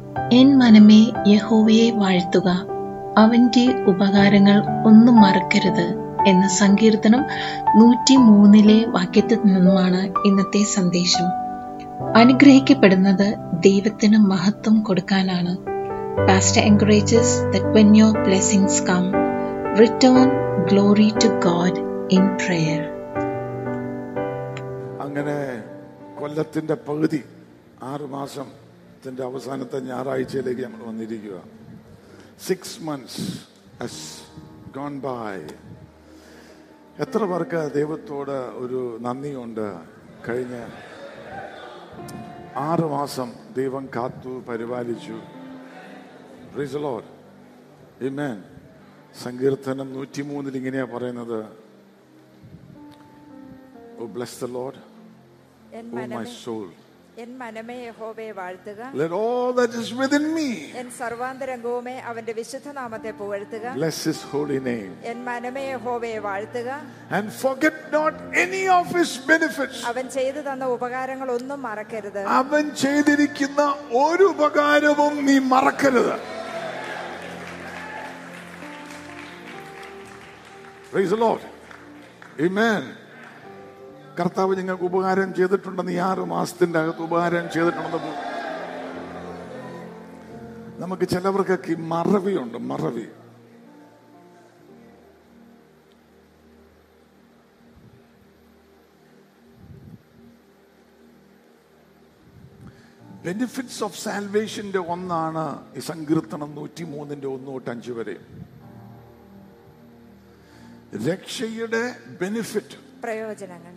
N മനമേ യഹോവയെ വാഴ്ത്തുക അവന്റെ ഉപകാരങ്ങൾ ഒന്നും മറക്കരുത് എന്ന സങ്കീർത്തനം നൂറ്റി മൂന്നിലെ വാക്യത്തിൽ നിന്നുമാണ് ഇന്നത്തെ സന്ദേശം അനുഗ്രഹിക്കപ്പെടുന്നത് ദൈവത്തിന് മഹത്വം കൊടുക്കാനാണ് pastor encourages that when your blessings come return glory to God in prayer അങ്ങനെ കൊല്ലത്തിന്റെ പകുതി ആറ് മാസത്തിന്റെ അവസാനത്തെ ഞായറാഴ്ചയിലേക്ക് നമ്മൾ വന്നിരിക്കുക six months has gone by എത്ര പേർക്ക് ദൈവത്തോട് ഒരു നന്ദിയുണ്ട് കഴിഞ്ഞ ആറ് മാസം ദൈവം കാത്തു പരിപാലിച്ചു Amen. സങ്കീർത്തനം നൂറ്റിമൂന്നിൽ ഇങ്ങനെയാ പറയുന്നത് ഓ ബ്ലസ് ദ ലോഡ് എൻ ഓ മൈ മനമേ സോൾ എൻ മനമേ യഹോവയെ വാഴ്ത്തുക Let all that is within me എൻ സർവാന്തരംഗവുമേ അവന്റെ വിശുദ്ധനാമത്തെ പുകഴ്ത്തുക bless his holy name. എൻ മനമേ യഹോവയെ വാഴ്ത്തുക And forget not any of his benefits. അവൻ ചെയ്തു തന്ന ഉപകാരങ്ങൾ ഒന്നും മറക്കരുത് അവൻ ചെയ്തിരിക്കുന്ന ഒരു ഉപകാരവും നീ മറക്കരുത് Praise the Lord. Amen. കർത്താവ് നിങ്ങൾക്ക് ഉപകാരം ചെയ്തിട്ടുണ്ടെന്ന് ഈ ആറ് മാസത്തിന്റെ അകത്ത് ഉപകാരം ചെയ്തിട്ടുണ്ടെന്ന് പോ- നമുക്ക് ചിലവർക്കൊക്കെ ഈ മറവിയുണ്ട് മറവി ബെനിഫിറ്റ്സ് ഓഫ് സാൽവേഷന്റെ ഒന്നാണ് ഈ സങ്കീർത്തനം നൂറ്റി മൂന്നിന്റെ ഒന്ന് തൊട്ട് അഞ്ച് വരെ രക്ഷയുടെ ബെനിഫിറ്റ് പ്രയോജനങ്ങൾ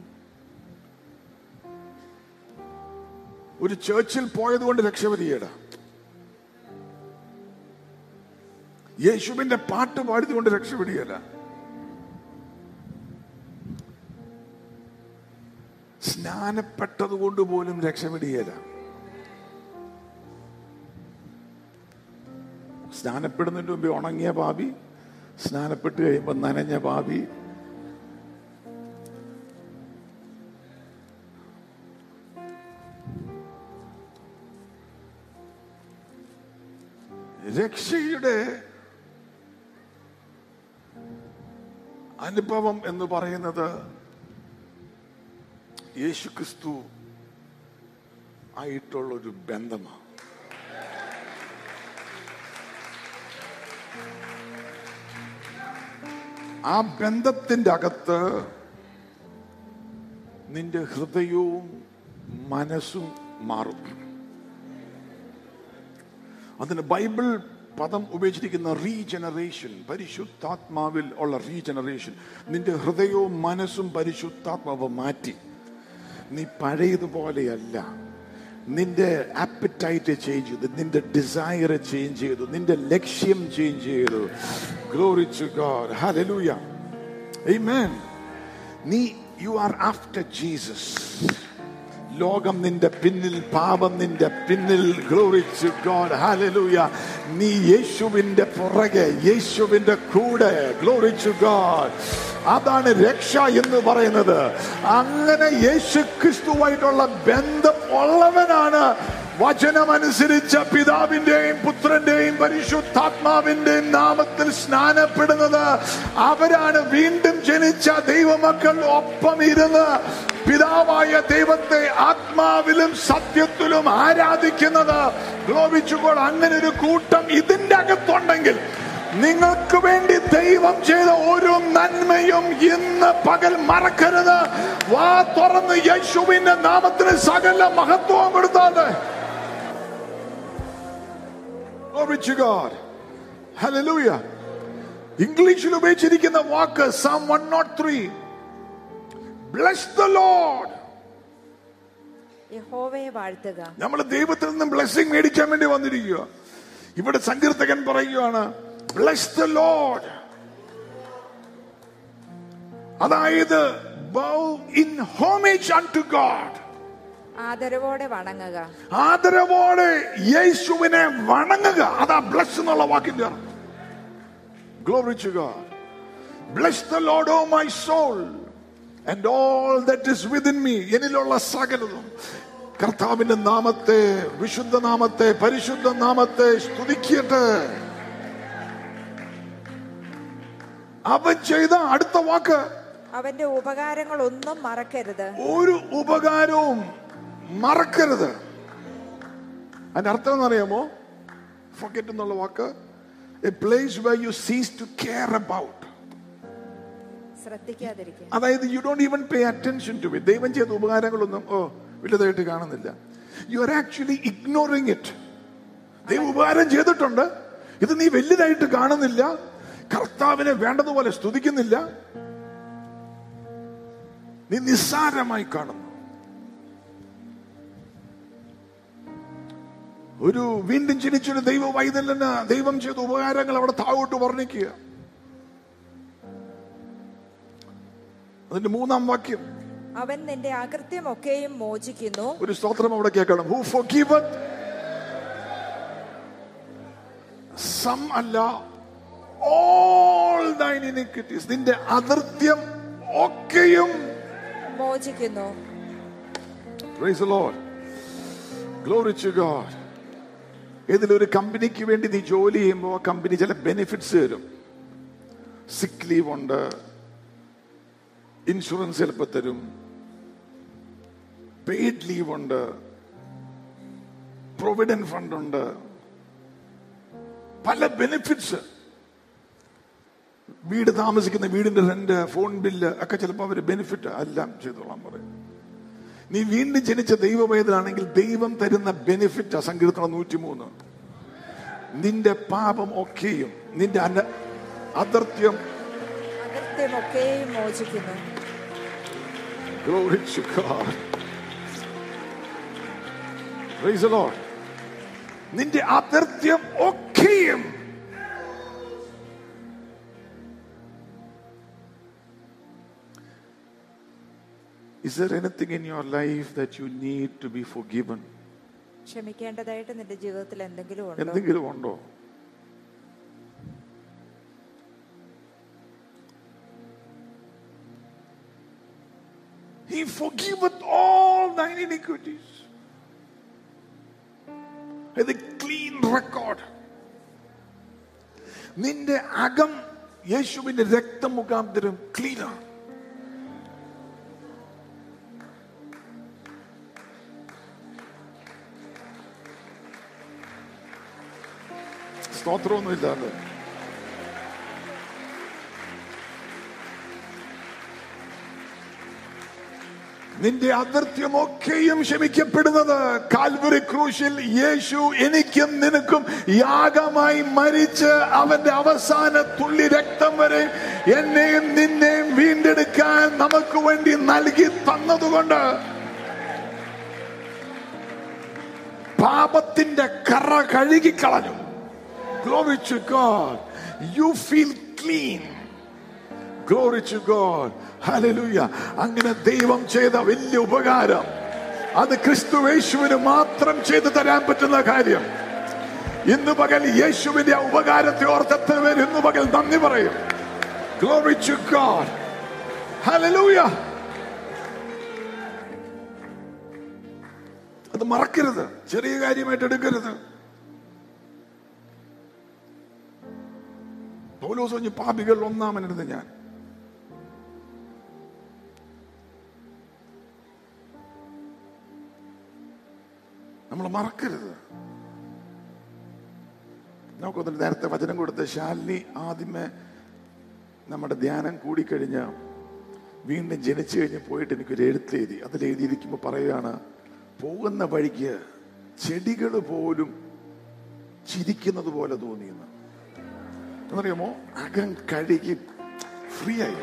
ഒരു ചേർച്ചിൽ പോയത് കൊണ്ട് രക്ഷപരിയേട യേശുവിന്റെ പാട്ട് പാടിയത് കൊണ്ട് രക്ഷപ്പെടിയല്ല സ്നാനപ്പെട്ടത് കൊണ്ട് പോലും രക്ഷപ്പെടിയല്ല സ്നാനപ്പെടുന്നതിന് മുമ്പ് ഉണങ്ങിയ പാപി സ്നാനപ്പെട്ട് കഴിയുമ്പോൾ നനഞ്ഞ പാപി രക്ഷയുടെ അനുഭവം എന്ന് പറയുന്നത് യേശുക്രിസ്തു ആയിട്ടുള്ള ഒരു ബന്ധമാണ് ആ ബന്ധത്തിന്റെ അകത്ത് നിന്റെ ഹൃദയവും മനസ്സും മാറും അതിന് ബൈബിൾ പദം ഉപയോഗിച്ചിരിക്കുന്ന റീജനറേഷൻ പരിശുദ്ധാത്മാവിൽ ഉള്ള റീജനറേഷൻ നിന്റെ ഹൃദയവും മനസ്സും പരിശുദ്ധാത്മാവ് മാറ്റി നീ പഴയതുപോലെയല്ല നിന്റെ ആപ്പറ്റൈറ്റ് ചേഞ്ച് ചെയ്തു നിന്റെ ഡിസയർ ചേഞ്ച് ചെയ്തു നിന്റെ ലക്ഷ്യം ചേഞ്ച് ചെയ്തു glory to God hallelujah amen നീ യു ആർ ആഫ്റ്റർ ജീസസ് ലോകം നിന്റെ പിന്നിൽ പാപം നിന്റെ പിന്നിൽ ഗ്ലോറിച്ച് ഗോഡ് ഹാലലൂയ നീ യേശുവിന്റെ പുറകെ യേശുവിന്റെ കൂടെ ഗ്ലോറിച്ച് ഗോഡ് അതാണ് രക്ഷ എന്ന് പറയുന്നത് അങ്ങനെ യേശു ക്രിസ്തുവായിട്ടുള്ള ബന്ധം ഉള്ളവനാണ് വചനമനുസരിച്ച പിതാവിന്റെയും പുത്രന്റെയും പരിശുദ്ധാത്മാവിന്റെയും നാമത്തിൽ സ്നാനപ്പെടുന്നത് അവരാണ് വീണ്ടും ജനിച്ച ദൈവമക്കൾ ഒപ്പം ഇരുന്ന് പിതാവായ ദൈവത്തെ ആത്മാവിലും സത്യത്തിലും ആരാധിക്കുന്നത് ഗ്ലോപിച്ചുകൊണ്ട് അങ്ങനെ ഒരു കൂട്ടം ഇതിന്റെ അകത്തുണ്ടെങ്കിൽ നിങ്ങൾക്ക് വേണ്ടി ദൈവം ചെയ്ത ഒരു നന്മയും ഇന്ന് പകൽ മറക്കരുത് വാ തുറന്ന് യേശുവിന്റെ നാമത്തിന് സകല മഹത്വവും കൊടുത്താണ്ട് Glory to God. Hallelujah. ഇംഗ്ലീഷിൽ ഉപയോഗിച്ചിരിക്കുന്ന വാക്ക് psalm one naught three bless the Lord യഹോവയെ വാഴ്ത്തുക നമ്മൾ ദൈവത്തിൽ നിന്നും ബ്ലെസ്സിങ് മേടിക്കാൻ വേണ്ടി വന്നിരിക്കുക ഇവിടെ സങ്കീർത്തകൻ പറയുകയാണ് ബ്ലസ് ദ ലോഡ് അതായത് bow in homage unto God ആദരവോടെ വണങ്ങുക ആദരവോടെ യേശുവിനെ വണങ്ങുക അതാ ബ്ലസ് എന്നുള്ള വാക്കിന്റെ glory to God bless the Lord O my soul and all that is within me എന്നിലുള്ള സകലതും കർത്താവിന്റെ നാമത്തെ വിശുദ്ധ നാമത്തെ പരിശുദ്ധ നാമത്തെ സ്തുതിക്കട്ടെ അവൻ ചെയ്ത അടുത്ത വാക്ക് അവന്റെ ഉപകാരങ്ങൾ ഒന്നും മറക്കരുത് ഒരു ഉപകാരവും മറക്കരുത് അതിന്റെ അർത്ഥം എന്നറിയാമോ ഫൊക്കറ്റ് എന്നുള്ള വാക്ക് a place where you cease to care about ശ്രദ്ധിക്കാതിരിക്കുക അതായത് you don't even pay attention to it ദൈവം ചെയ്ത ഉപകാരങ്ങളൊന്നും ഓ വലുതായിട്ട് കാണുന്നില്ല you are actually ignoring it ദൈവം ഉപകാരം ചെയ്തിട്ടുണ്ട് ഇത് നീ വലുതായിട്ട് കാണുന്നില്ല കർത്താവിനെ വേണ്ടതുപോലെ സ്തുതിക്കുന്നില്ല നീ നിസ്സാരമായി കാണുന്നു ഒരു വീണ്ടും ജനിച്ചൊരു ദൈവ വൈതലിന് ദൈവം ചെയ്ത ഉപകാരങ്ങൾ അവിടെ താഴോട്ട് വർണ്ണിക്കുക അതിന്റെ മൂന്നാം വാക്യം അവൻ നിന്റെ അകൃത്യമൊക്കെയും മോചിക്കുന്നു ഒരു സ്തോത്രം അവിടെ കേൾക്കണം ഹു forgiveth സം അല്ല ഓൾ thine iniquities നിന്റെ അതിർത്തിയം ഒക്കെയും മോചിക്കുന്നു Praise the Lord. Glory to God. ഏതിലൊരു കമ്പനിക്ക് വേണ്ടി നീ ജോലി ചെയ്യുമ്പോൾ ആ കമ്പനി ചില ബെനിഫിറ്റ്സ് തരും സിക്ക് ലീവ് ഉണ്ട് ഇൻഷുറൻസ് ചിലപ്പോൾ തരും പെയ്ഡ് ലീവ് ഉണ്ട് പ്രൊവിഡന്റ് ഫണ്ട് ഉണ്ട് പല ബെനിഫിറ്റ്സ് വീട് താമസിക്കുന്ന വീടിന്റെ റെന്റ് ഫോൺ ബില്ല് ഒക്കെ ചിലപ്പോൾ അവർ ബെനിഫിറ്റ് എല്ലാം ചെയ്തോളാൻ പറയും നീ വീണ്ടും ജനിച്ച ദൈവവേദനാണെങ്കിൽ ദൈവം തരുന്ന ബെനിഫിറ്റ് സങ്കീർത്തനം നൂറ്റിമൂന്ന് നിന്റെ പാപം ഒക്കെയും നിന്റെ അന അദർഥ്യം അകൃത്യമൊക്കെയും മോചിക്കുന്നു Glory to God. Praise the Lord. നിന്റെ അദർഥ്യം ഒക്കെയും Is there anything in your life that you need to be forgiven? ക്ഷമിക്കേണ്ടതായിട്ട് നിന്റെ ജീവിതത്തിൽ എന്തെങ്കിലും ഉണ്ടോ എന്തെങ്കിലും ഉണ്ടോ He forgiveth all thine iniquities. With a clean record. നിന്റെ അകം യേശുവിന്റെ രക്തം മുഖാന്തരം ക്ലീനാണ് സ്തോത്രമൊന്നുമില്ലാതെ നിന്റെ അതിർഥ്യമൊക്കെയും ക്ഷമിക്കപ്പെടുന്നത് കാൽവറി ക്രൂശിൽ യേശു എനിക്കും നിനക്കും യാഗമായി മരിച്ച് അവന്റെ അവസാന തുള്ളി രക്തം വരെ എന്നെയും നിന്നെയും വീണ്ടെടുക്കാൻ നമുക്ക് വേണ്ടി നൽകി തന്നതുകൊണ്ട് പാപത്തിന്റെ കറ കഴുകിക്കളഞ്ഞു Glory to God. You feel clean. Glory to God. Hallelujah. അങ്ങനെ ദൈവം ചെയ്ത വലിയ ഉപകാരം അത് ക്രിസ്തു യേശുവിന് മാത്രം ചെയ്തു തരാൻ പറ്റുന്ന കാര്യം ഇന്ന് പകൽ യേശുവിന്റെ ആ ഉപകാരത്തെ ഓർത്ത് എത്ര പേര് ഇന്ന് പകൽ നന്ദി പറയും Glory to God. Hallelujah. അത് മറക്കരുത് ചെറിയ കാര്യമായിട്ട് എടുക്കരുത് പൗലോസ് പറഞ്ഞു പാപികൾ ഒന്നാമനെടുത്ത് ഞാൻ നമ്മൾ മറക്കരുത് നമുക്കൊന്നിട്ട് നേരത്തെ വചനം കൊടുത്ത ശാലിനി ആദ്യമേ നമ്മുടെ ധ്യാനം കൂടിക്കഴിഞ്ഞ് വീണ്ടും ജനിച്ചു കഴിഞ്ഞ് പോയിട്ട് എനിക്കൊരു എഴുത്ത് എഴുതി അതിൽ എഴുതിയിരിക്കുമ്പോൾ പറയുകയാണ് പോകുന്ന വഴിക്ക് ചെടികൾ പോലും ചിരിക്കുന്നത് പോലെ തോന്നിയെന്ന് എന്നറിയാമോ അകം കഴുകി ഫ്രീ ആയി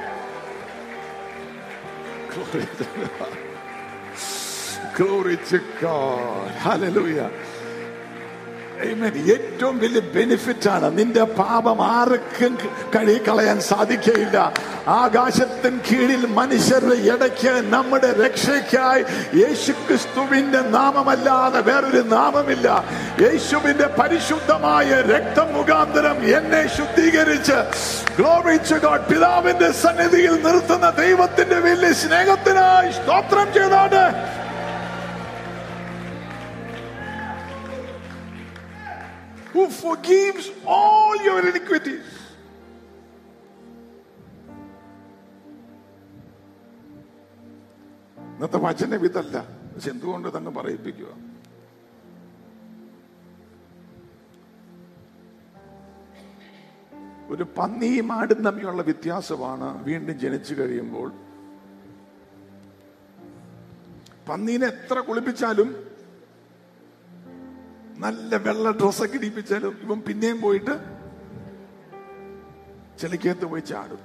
Glory to God. Glory to God. Hallelujah. Amen. ഏറ്റവും വലിയ ബെനിഫിറ്റ് ആണ് നിന്റെ പാപം ആർക്കും കഴുകി കളയാൻ സാധിക്കയില്ല ആകാശത്തിന് കീഴിൽ മനുഷ്യരുടെ ഇടയ്ക്ക് നമ്മുടെ രക്ഷയ്ക്കായി യേശുക്രിസ്തുവിന്റെ നാമമല്ലാതെ വേറൊരു നാമമില്ല യേശുവിന്റെ പരിശുദ്ധമായ രക്തം മുഖാന്തരം എന്നെ ശുദ്ധീകരിച്ച് Glory to God. പിതാവിന്റെ സന്നിധിയിൽ നിർത്തുന്ന ദൈവത്തിന്റെ വലിയ സ്നേഹത്തിനായി സ്തോത്രം ചെയ്താണ്ട് who forgives all your iniquities. ഇന്നത്തെ വചനം ഇതല്ല പക്ഷെ എന്തുകൊണ്ട് തന്നെ പറയിപ്പിക്കുക ഒരു പന്നിയും ആടും തമ്മിലുള്ള വ്യത്യാസമാണ് വീണ്ടും ജനിച്ചു കഴിയുമ്പോൾ പന്നീനെ എത്ര കുളിപ്പിച്ചാലും നല്ല വെള്ള ഡ്രസ്സൊക്കെ ഇടിപ്പിച്ചാലും ഇവൻ പിന്നെയും പോയിട്ട് ചെളിക്കകത്ത് പോയി ചാടും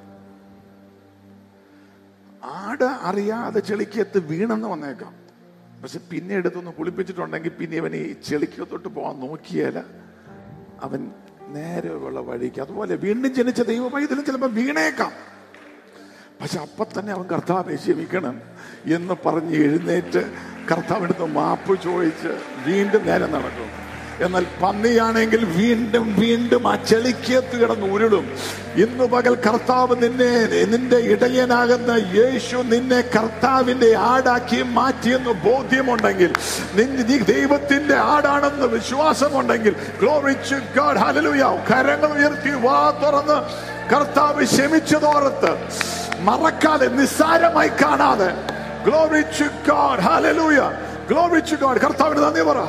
ആട് അറിയാതെ ചെളിക്കകത്ത് വീണെന്ന് വന്നേക്കാം പക്ഷെ പിന്നെ എടുത്തൊന്ന് കുളിപ്പിച്ചിട്ടുണ്ടെങ്കിൽ പിന്നെ ഇവൻ ഈ ചെളിക്കകത്തോട്ട് പോകാൻ നോക്കിയാല അവൻ നേരെ ഉള്ള വഴിക്ക് അതുപോലെ വീണ്ടും ജനിച്ച ദൈവ പൈതലും ചിലപ്പോൾ വീണേക്കാം പക്ഷെ അപ്പൊ തന്നെ അവൻ കർത്താവെ ക്ഷമിക്കണം എന്ന് പറഞ്ഞ് എഴുന്നേറ്റ് കർത്താവിനടുത്ത് മാപ്പ് ചോദിച്ച് വീണ്ടും നേരെ നടക്കും എന്നാൽ പന്നിയാണെങ്കിൽ വീണ്ടും വീണ്ടും ആ ചെളിക്കത്ത് കിടന്ന് ഉരുളും ഇന്നു പകൽ കർത്താവ് നിന്നെ നിന്റെ ഇടയനാകുന്ന യേശു നിന്നെ കർത്താവിന്റെ ആടാക്കി മാറ്റിയെന്ന് ബോധ്യമുണ്ടെങ്കിൽ നിന്റെ നീ ദൈവത്തിന്റെ ആടാണെന്ന് വിശ്വാസമുണ്ടെങ്കിൽ Glory to God. Hallelujah. കരങ്ങൾ ഉയർത്തി വാ തുറന്ന് കർത്താവ് ക്ഷമിച്ചതോർത്ത് മറക്കാതെ നിസ്സാരമായി കാണാതെ glory to God hallelujah glory to God കർത്താവിന് നന്ദി പറ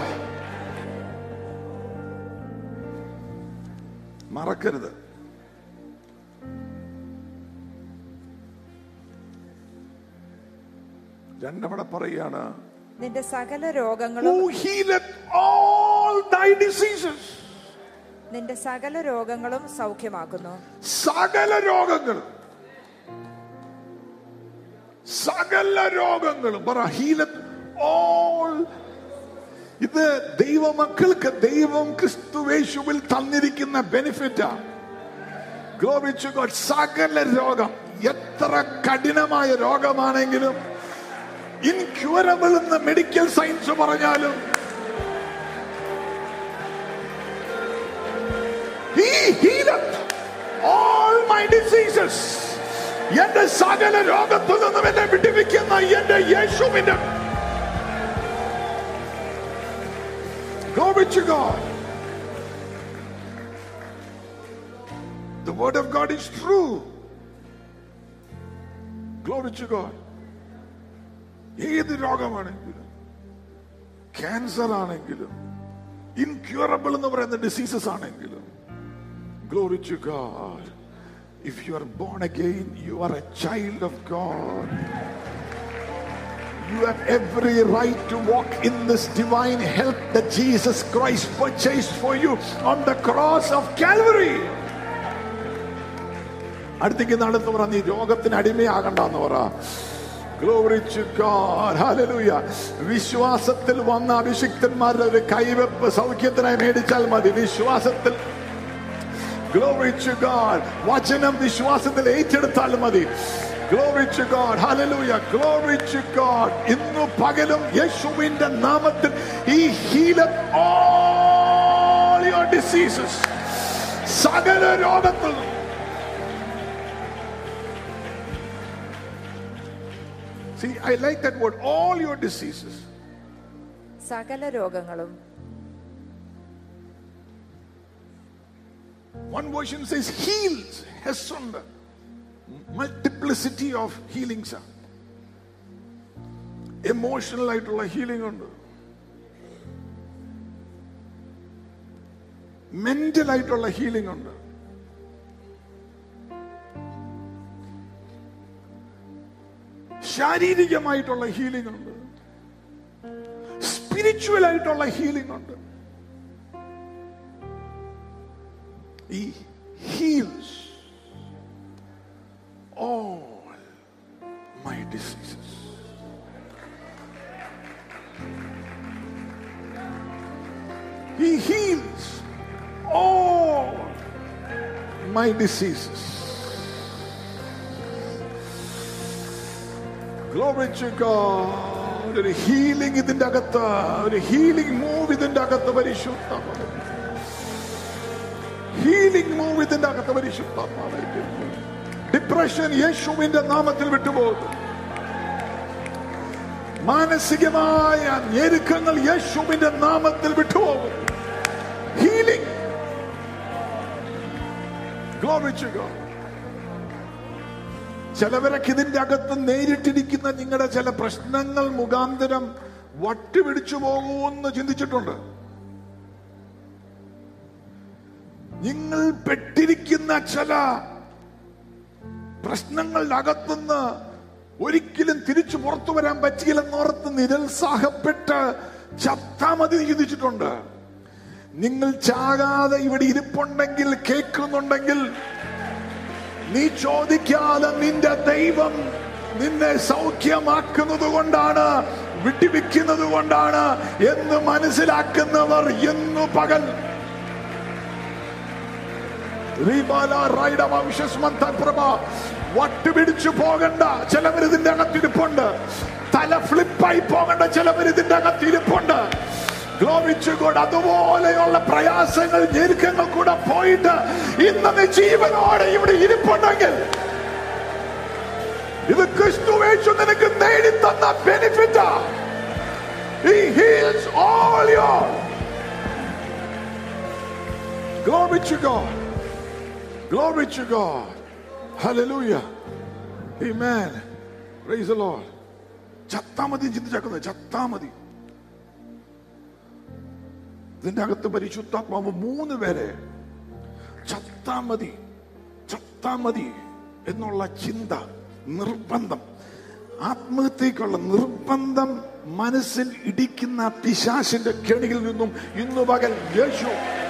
മറക്കരുത് രണ്ടവിടെ പറയാണ് നിന്റെ സകല രോഗങ്ങളും Who healeth all thy diseases നിന്റെ സകല രോഗങ്ങളും സൗഖ്യമാക്കുന്നു സകല രോഗങ്ങളും സകല രോഗങ്ങളും പറ ഹീലത്ത് ഓൾ ഇത് ദൈവമക്കൾക്ക് ദൈവം ക്രിസ്തുവേശുവിൽ തന്നിരിക്കുന്ന ബെനിഫിറ്റാ ഗ്ലോറിച്ചു ഗോഡ് സകല രോഗം എത്ര കഠിനമായ രോഗമാണെങ്കിലും ഇൻക്യൂറബിൾ എന്ന് മെഡിക്കൽ സയൻസ് പറഞ്ഞാലും He healeth all my diseases. എന്റെ സകല രോഗത്തിൽ നിന്നും എന്നെ വിടിവിക്കുന്ന എന്റെ യേശുവിന്റെ Glory to God. The word of God is true. Glory to God. ഏത് രോഗമാണെങ്കിലും ക്യാൻസർ ആണെങ്കിലും ഇൻക്യൂറബിൾ എന്ന് പറയുന്ന ഡിസീസസ് ആണെങ്കിലും Glory to God. If you are born again, you are a child of God. You have every right to walk in this divine help that Jesus Christ purchased for you on the cross of Calvary. അടുത്തേക്ക് നടത്ത് പറ നീ രോഗത്തിന് അടിമയാകണ്ടെന്ന് പറ Glory to God. Hallelujah. വിശ്വാസത്തിൽ വന്ന അഭിഷിക്തന്മാരുടെ ഒരു കൈവെപ്പ് സൗഖ്യത്തിനായി മേടിച്ചാൽ മതി വിശ്വാസത്തിൽ Glory to God. വചനം വിശ്വാസത്തിൽ ഏറ്റെടുത്താൽ മതി Glory to God. Hallelujah. Glory to God. ഇന്നു പകലും യേശുവിന്റെ നാമത്തിൽ ഈ healeth all your diseases. സകല രോഗത്തിൽ നിന്നും. See, I like that word. All your diseases. സകല രോഗങ്ങളും One version says heals, hesunda. Multiplicity of healings. are. Emotional ആയിട്ടുള്ള ഹീലിംഗ് ഉണ്ട് മെന്റൽ ആയിട്ടുള്ള ഹീലിംഗ് ഉണ്ട് ശാരീരികമായിട്ടുള്ള ഹീലിംഗ് ഉണ്ട് സ്പിരിച്വൽ ആയിട്ടുള്ള ഹീലിംഗ് ഉണ്ട് He heals all my diseases. He heals all my diseases. Glory to God. ഒരു ഹീലിംഗ് ഇതിന്റെ അകത്ത് ഒരു ഹീലിംഗ് മൂവ് ഇതിന്റെ അകത്ത് പരിശുദ്ധമാണ് ഹീലിംഗ് മൂവ് ഇതിന്റെ അകത്ത് പരിശുദ്ധാത്മാവായിരിക്കും ഡിപ്രഷൻ യേശുവിന്റെ നാമത്തിൽ വിട്ടുപോകും മാനസികമായ ഞെരുക്കങ്ങൾ യേശുവിന്റെ നാമത്തിൽ വിട്ടുപോകും ഹീലിംഗ് Glory to God. ചിലവരൊക്കെ ഇതിന്റെ അകത്ത് നേരിട്ടിരിക്കുന്ന നിങ്ങളുടെ ചില പ്രശ്നങ്ങൾ മുഖാന്തരം വട്ടുപിടിച്ചു പോകുമെന്ന് ചിന്തിച്ചിട്ടുണ്ട് നിങ്ങൾ പെട്ടിരിക്കുന്ന ചില പ്രശ്നങ്ങളുടെ അകത്തുനിന്ന് ഒരിക്കലും തിരിച്ചു പുറത്തു വരാൻ പറ്റിയില്ലെന്നോർത്ത് നിരുത്സാഹപ്പെട്ട് ചത്താ മതി എന്ന് ചിന്തിച്ചിട്ടുണ്ട് നിങ്ങൾ ചാകാതെ ഇവിടെ ഇരിപ്പുണ്ടെങ്കിൽ കേൾക്കുന്നുണ്ടെങ്കിൽ നീ ചോദിക്കാതെ നിന്റെ ദൈവം നിന്നെ സൗഖ്യമാക്കുന്നത് കൊണ്ടാണ് വിട്ടിവിക്കുന്നത് കൊണ്ടാണ് എന്ന് മനസ്സിലാക്കുന്നവർ എന്നു പകൽ റീബാല റൈഡ വംശസ്മന്ത പ്രഭ വട്ടുപിടിച്ചു പോകണ്ട ചിലവർ ഇതിന്റെ അകത്തിരിപ്പുണ്ട് തല ഫ്ലിപ്പായി പോകണ്ട ചിലവർ ഇതിന്റെ അകത്തിരിപ്പുണ്ട് ഗ്ലോപിച്ചുകൊണ്ട് അതുപോലെയുള്ള പ്രയാസങ്ങൾ ഞെരുക്കങ്ങൾ കൂടെ പോയിട്ട് ഇന്ന് നീ ജീവനോടെ ഇവിടെ ഇരിപ്പുണ്ടെങ്കിൽ ഇത് ക്രിസ്തുവേശു നിനക്ക് നേടിത്തന്ന ബെനിഫിറ്റാ He heals all your Glory to God. Glory to God. Hallelujah. Amen. Praise the Lord. ചത്താ മതി ചിന്തിച്ചേക്കുന്നത് ചത്താ മതി ഇതിന്റെ അകത്ത് പരിശുദ്ധാത്മാവ് മൂന്ന് പേരെ ചത്താ മതി ചത്താ മതി എന്നുള്ള ചിന്ത നിർബന്ധം ആത്മഹത്യക്കുള്ള നിർബന്ധം മനസ്സിൽ ഇടിക്കുന്ന പിശാശിന്റെ കെണിയിൽ നിന്നും ഇന്നു പകൽ യേശു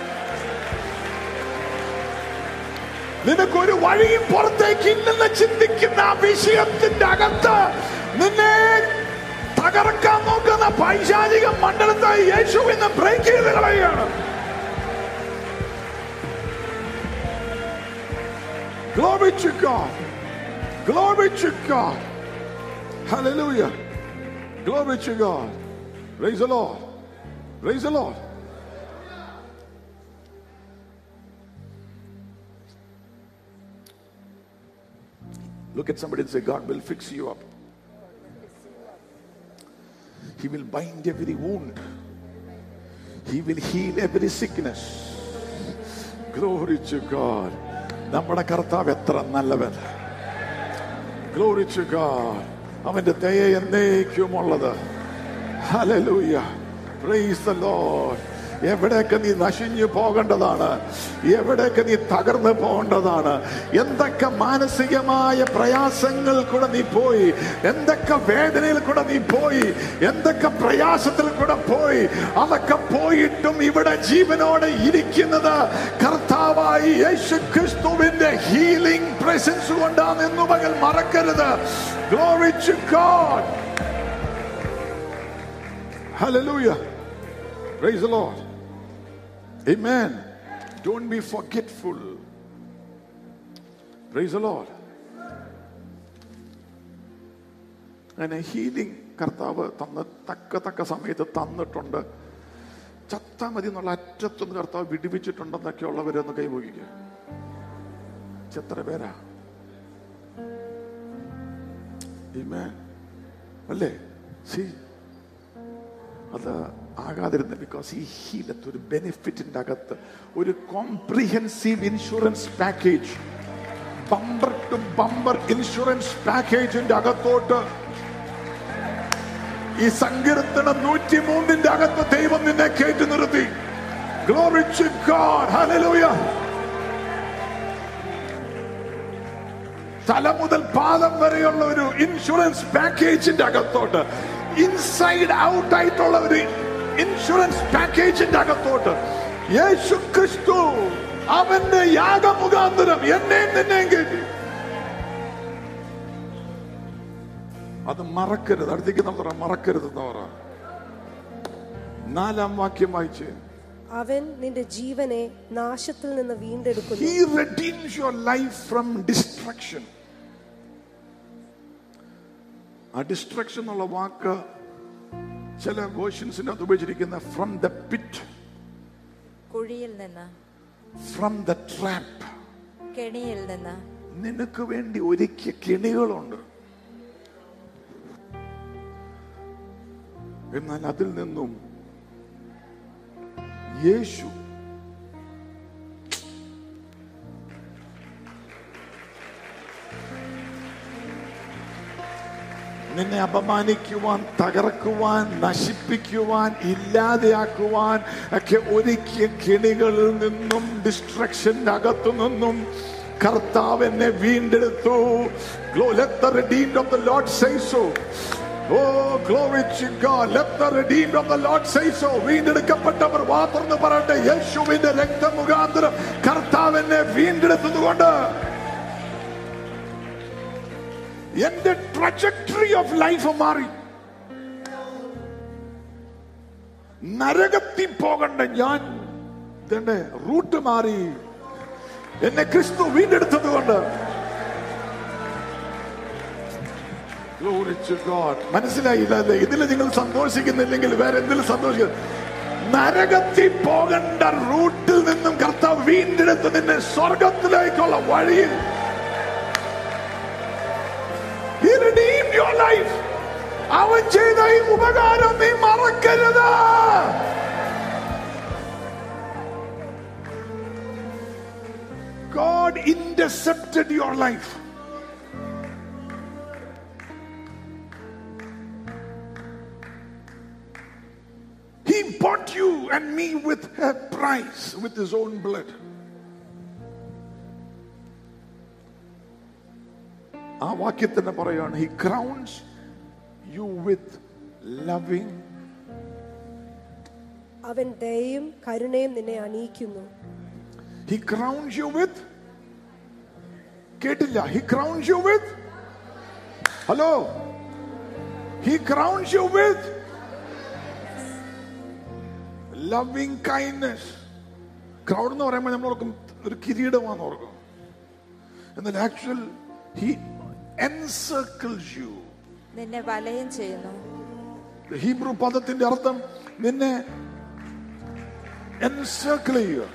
നിനക്കൊരു വഴിയും പുറത്തേക്ക് ഇല്ലെന്ന് ചിന്തിക്കുന്ന ആ വിഷയത്തിന്റെ അകത്ത് നിന്നെ തകർക്കാൻ നോക്കുന്ന പൈശാചിക മണ്ഡലത്തെ യേശു ഇന്ന് ബ്രേക്ക് ചെയ്ത് കളയുകയാണ് Glory to God. Glory to God. Hallelujah. Glory to God. Praise the Lord. Praise the Lord. Look at somebody and say, God will fix you up. He will bind every wound. He will heal every sickness. Glory to God. നമ്മുടെ കർത്താവ് എത്ര നല്ലവൻ glory to God അവന്റെ ദയ എന്നേക്കുമുള്ളത് hallelujah praise the Lord എവിടെയൊക്കെ നീ നശിഞ്ഞു പോകേണ്ടതാണ് എവിടെയൊക്കെ നീ തകർന്നു പോകേണ്ടതാണ് എന്തൊക്കെ മാനസികമായ പ്രയാസങ്ങൾ കൂടെ നീ പോയി എന്തൊക്കെ വേദനയിൽ കൂടെ നീ പോയി എന്തൊക്കെ പ്രയാസത്തിൽ കൂടെ പോയി അതൊക്കെ പോയിട്ടും ഇവിടെ ജീവനോടെ ഇരിക്കുന്നത് കർത്താവായി യേശു ക്രിസ്തുവിന്റെ ഹീലിംഗ് പ്രസൻസ് കൊണ്ടാണ് എന്നു പകൽ മറക്കരുത് glory to God Hallelujah. Praise the Lord. Amen. Don't be forgetful. Praise the Lord. അങ്ങനെ ഹീലിംഗ് കർത്താവ് തന്ന തക്ക തക്ക സമയത്ത് തന്നിട്ടുണ്ട് ചത്താ മതി എന്നുള്ള അറ്റത്തൊന്ന് കർത്താവ് വിടുവിച്ചിട്ടുണ്ടെന്നൊക്കെ ഉള്ളവരൊന്ന് കൈപോകിക്കുക എത്ര പേരാ Amen. അല്ലേ സി അത് ആകാതിരുന്ന ബിക്കോസ് ഈ ഹീലത്ത് ഒരു ബെനിഫിറ്റിന്റെ അകത്ത് ഒരു comprehensive insurance package bumper to bumper insurance പാക്കേജിന്റെ അകത്തോട്ട് ഈ സങ്കീർത്തനം നൂറ്റി മൂന്നിന്റെ അകത്ത് ദൈവം നിന്നെ കയറ്റി നിർത്തി Glory to God. Hallelujah. തല മുതൽ പാദം വരെയുള്ള ഒരു ഇൻഷുറൻസ് പാക്കേജിന്റെ അകത്തോട്ട് ഇൻസൈഡ് ഔട്ട് ആയിട്ടുള്ള ഒരു ഇൻഷുറൻസ് പാക്കേജിന്റെ അകത്തോട്ട് യേശു ക്രിസ്തു അവന്റെ യാഗമുഖാന്തരം എന്നെയും നിന്നെയും കേട്ടി അത് മറക്കരുത് അടുത്തേക്ക് നമ്മൾ മറക്കരുത് എന്ന് പറ നാലാം വാക്യം വായിച്ച് അവൻ നിന്റെ ജീവനെ നാശത്തിൽ നിന്ന് വീണ്ടെടുക്കുന്നു He redeems your life from destruction. ആ ഡിസ്ട്രക്ഷൻ എന്നുള്ള വാക്ക് ചില വേർഷൻസിന് അത് ഉപയോഗിച്ചിരിക്കുന്ന ഫ്രം ദ പിറ്റ് കുഴിയിൽ നിന്ന് ഫ്രം ദ ട്രാപ്പ് കെണിയിൽ നിന്ന് നിനക്ക് വേണ്ടി ഒരുക്കിയ കെണികളുണ്ട് എന്നാൽ അതിൽ നിന്നും യേശു നിന്നെ അപമാനിക്കുവാൻ തകർക്കുവാൻ നശിപ്പിക്കുവാൻ ഇല്ലാതെയാക്കുവാൻ ഒക്കെ ഒരുക്കിയ കെണികളിൽ നിന്നും ഡിസ്ട്രക്ഷന്റെ അകത്തു നിന്നും കർത്താവ് എന്നെ വീണ്ടെടുത്തു Glo- Let the redeemed of the Lord say so. Oh, glory to God. Let the redeemed of the Lord say so. വീണ്ടെടുക്കപ്പെട്ടവർ വാർന്നു പറയട്ടെ യേശുവിന്റെ രക്തമുഖാന്തരം കർത്താവ് എന്നെ വീണ്ടെടുത്തതുകൊണ്ട് എന്റെ ട്രജക്ടറി ഓഫ് ലൈഫ് മാറി നരകത്തിൽ പോകണ്ട ഞാൻ ഇതെന്റെ റൂട്ട് മാറി എന്നെ ക്രിസ്തു വീണ്ടെടുത്തത് കൊണ്ട് Glory to God. മനസ്സിലായില്ല അല്ലേ ഇതിൽ നിങ്ങൾ സന്തോഷിക്കുന്നില്ലെങ്കിൽ വേറെ എന്തിലും സന്തോഷിക്കുന്നു നരകത്തിൽ പോകേണ്ട റൂട്ടിൽ നിന്നും കർത്താവ് വീണ്ടെടുത്ത് നിന്നെ സ്വർഗത്തിലേക്കുള്ള വഴിയിൽ He redeemed your life. അവൻ ചെയ്ത ഈ ഉപകാരം നീ മറക്കരുത് God intercepted your life. He bought you and me with a price, with his own blood. ആ വാക്യത്തിന് പറയാണ് he crowns you with loving അവൻ ദയയും കരുണയും നിന്നെ അണിയിക്കുന്നു ഹി ക്രൗൺസ് യു വിത്ത് കേട്ടില്ല he crowns you with hello he crowns you with loving kindness crowd എന്ന് പറയുമ്പോൾ നമ്മൾ ഓർക്കും ഒരു കിരീടമാണെന്ന് ഓർക്കും എന്നാൽ ആക്ച്വൽ ഹി എൻസർക്കിൾസ് യു നിന്നെ വലയം ചെയ്യുന്നു ഹീബ്രു പദത്തിന്റെ അർത്ഥം നിന്നെ എൻസർക്കിൾ ചെയ്യുക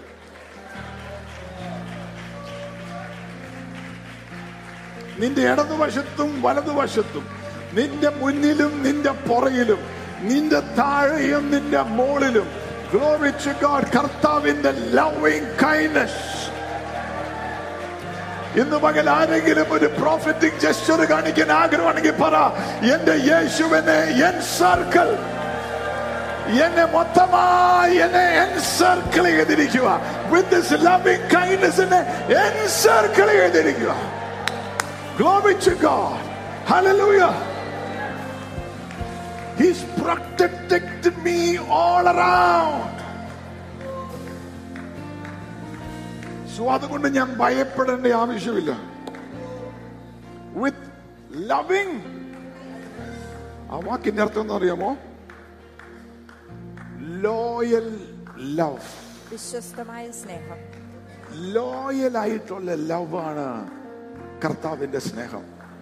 നിന്റെ ഇടതുവശത്തും വലതുവശത്തും നിന്റെ മുന്നിലും നിന്റെ പുറകിലും നിന്റെ താഴെയും നിന്റെ മുകളിലും Glory to God കർത്താവിന്റെ ലവിങ് കൈൻഡ്നസ് ഇന്ന് പകൽ ആരെങ്കിലും ഒരു പ്രോഫറ്റിക് ജസ്റ്റർ കാണിക്കാൻ ആഗ്രഹമാണെങ്കിൽ പറ എന്റെ യേശുവിനെ എൻ സർക്കിൾ എന്നെ മൊത്തമായി എന്നെ എൻസർക്കിൾ ചെയ്തിരിക്കുക വിത്ത് ദിസ് ലവിങ് കൈൻഡ്നസ് എന്നെ എൻസർക്കിൾ ചെയ്തിരിക്കുക Glory to God. Hallelujah. He's protected me all around. So അതുകൊണ്ട് ഞാൻ ഭയപ്പെടേണ്ട ആവശ്യമില്ല വിത്ത് ലവിങ് ആ വാക്കിന്റെ അർത്ഥം എന്ന് അറിയാമോ ലോയൽ ലവ് വിശ്വസ്തമായ സ്നേഹം ലോയൽ ആയിട്ടുള്ള ലവ് ആണ് കർത്താവിന്റെ സ്നേഹം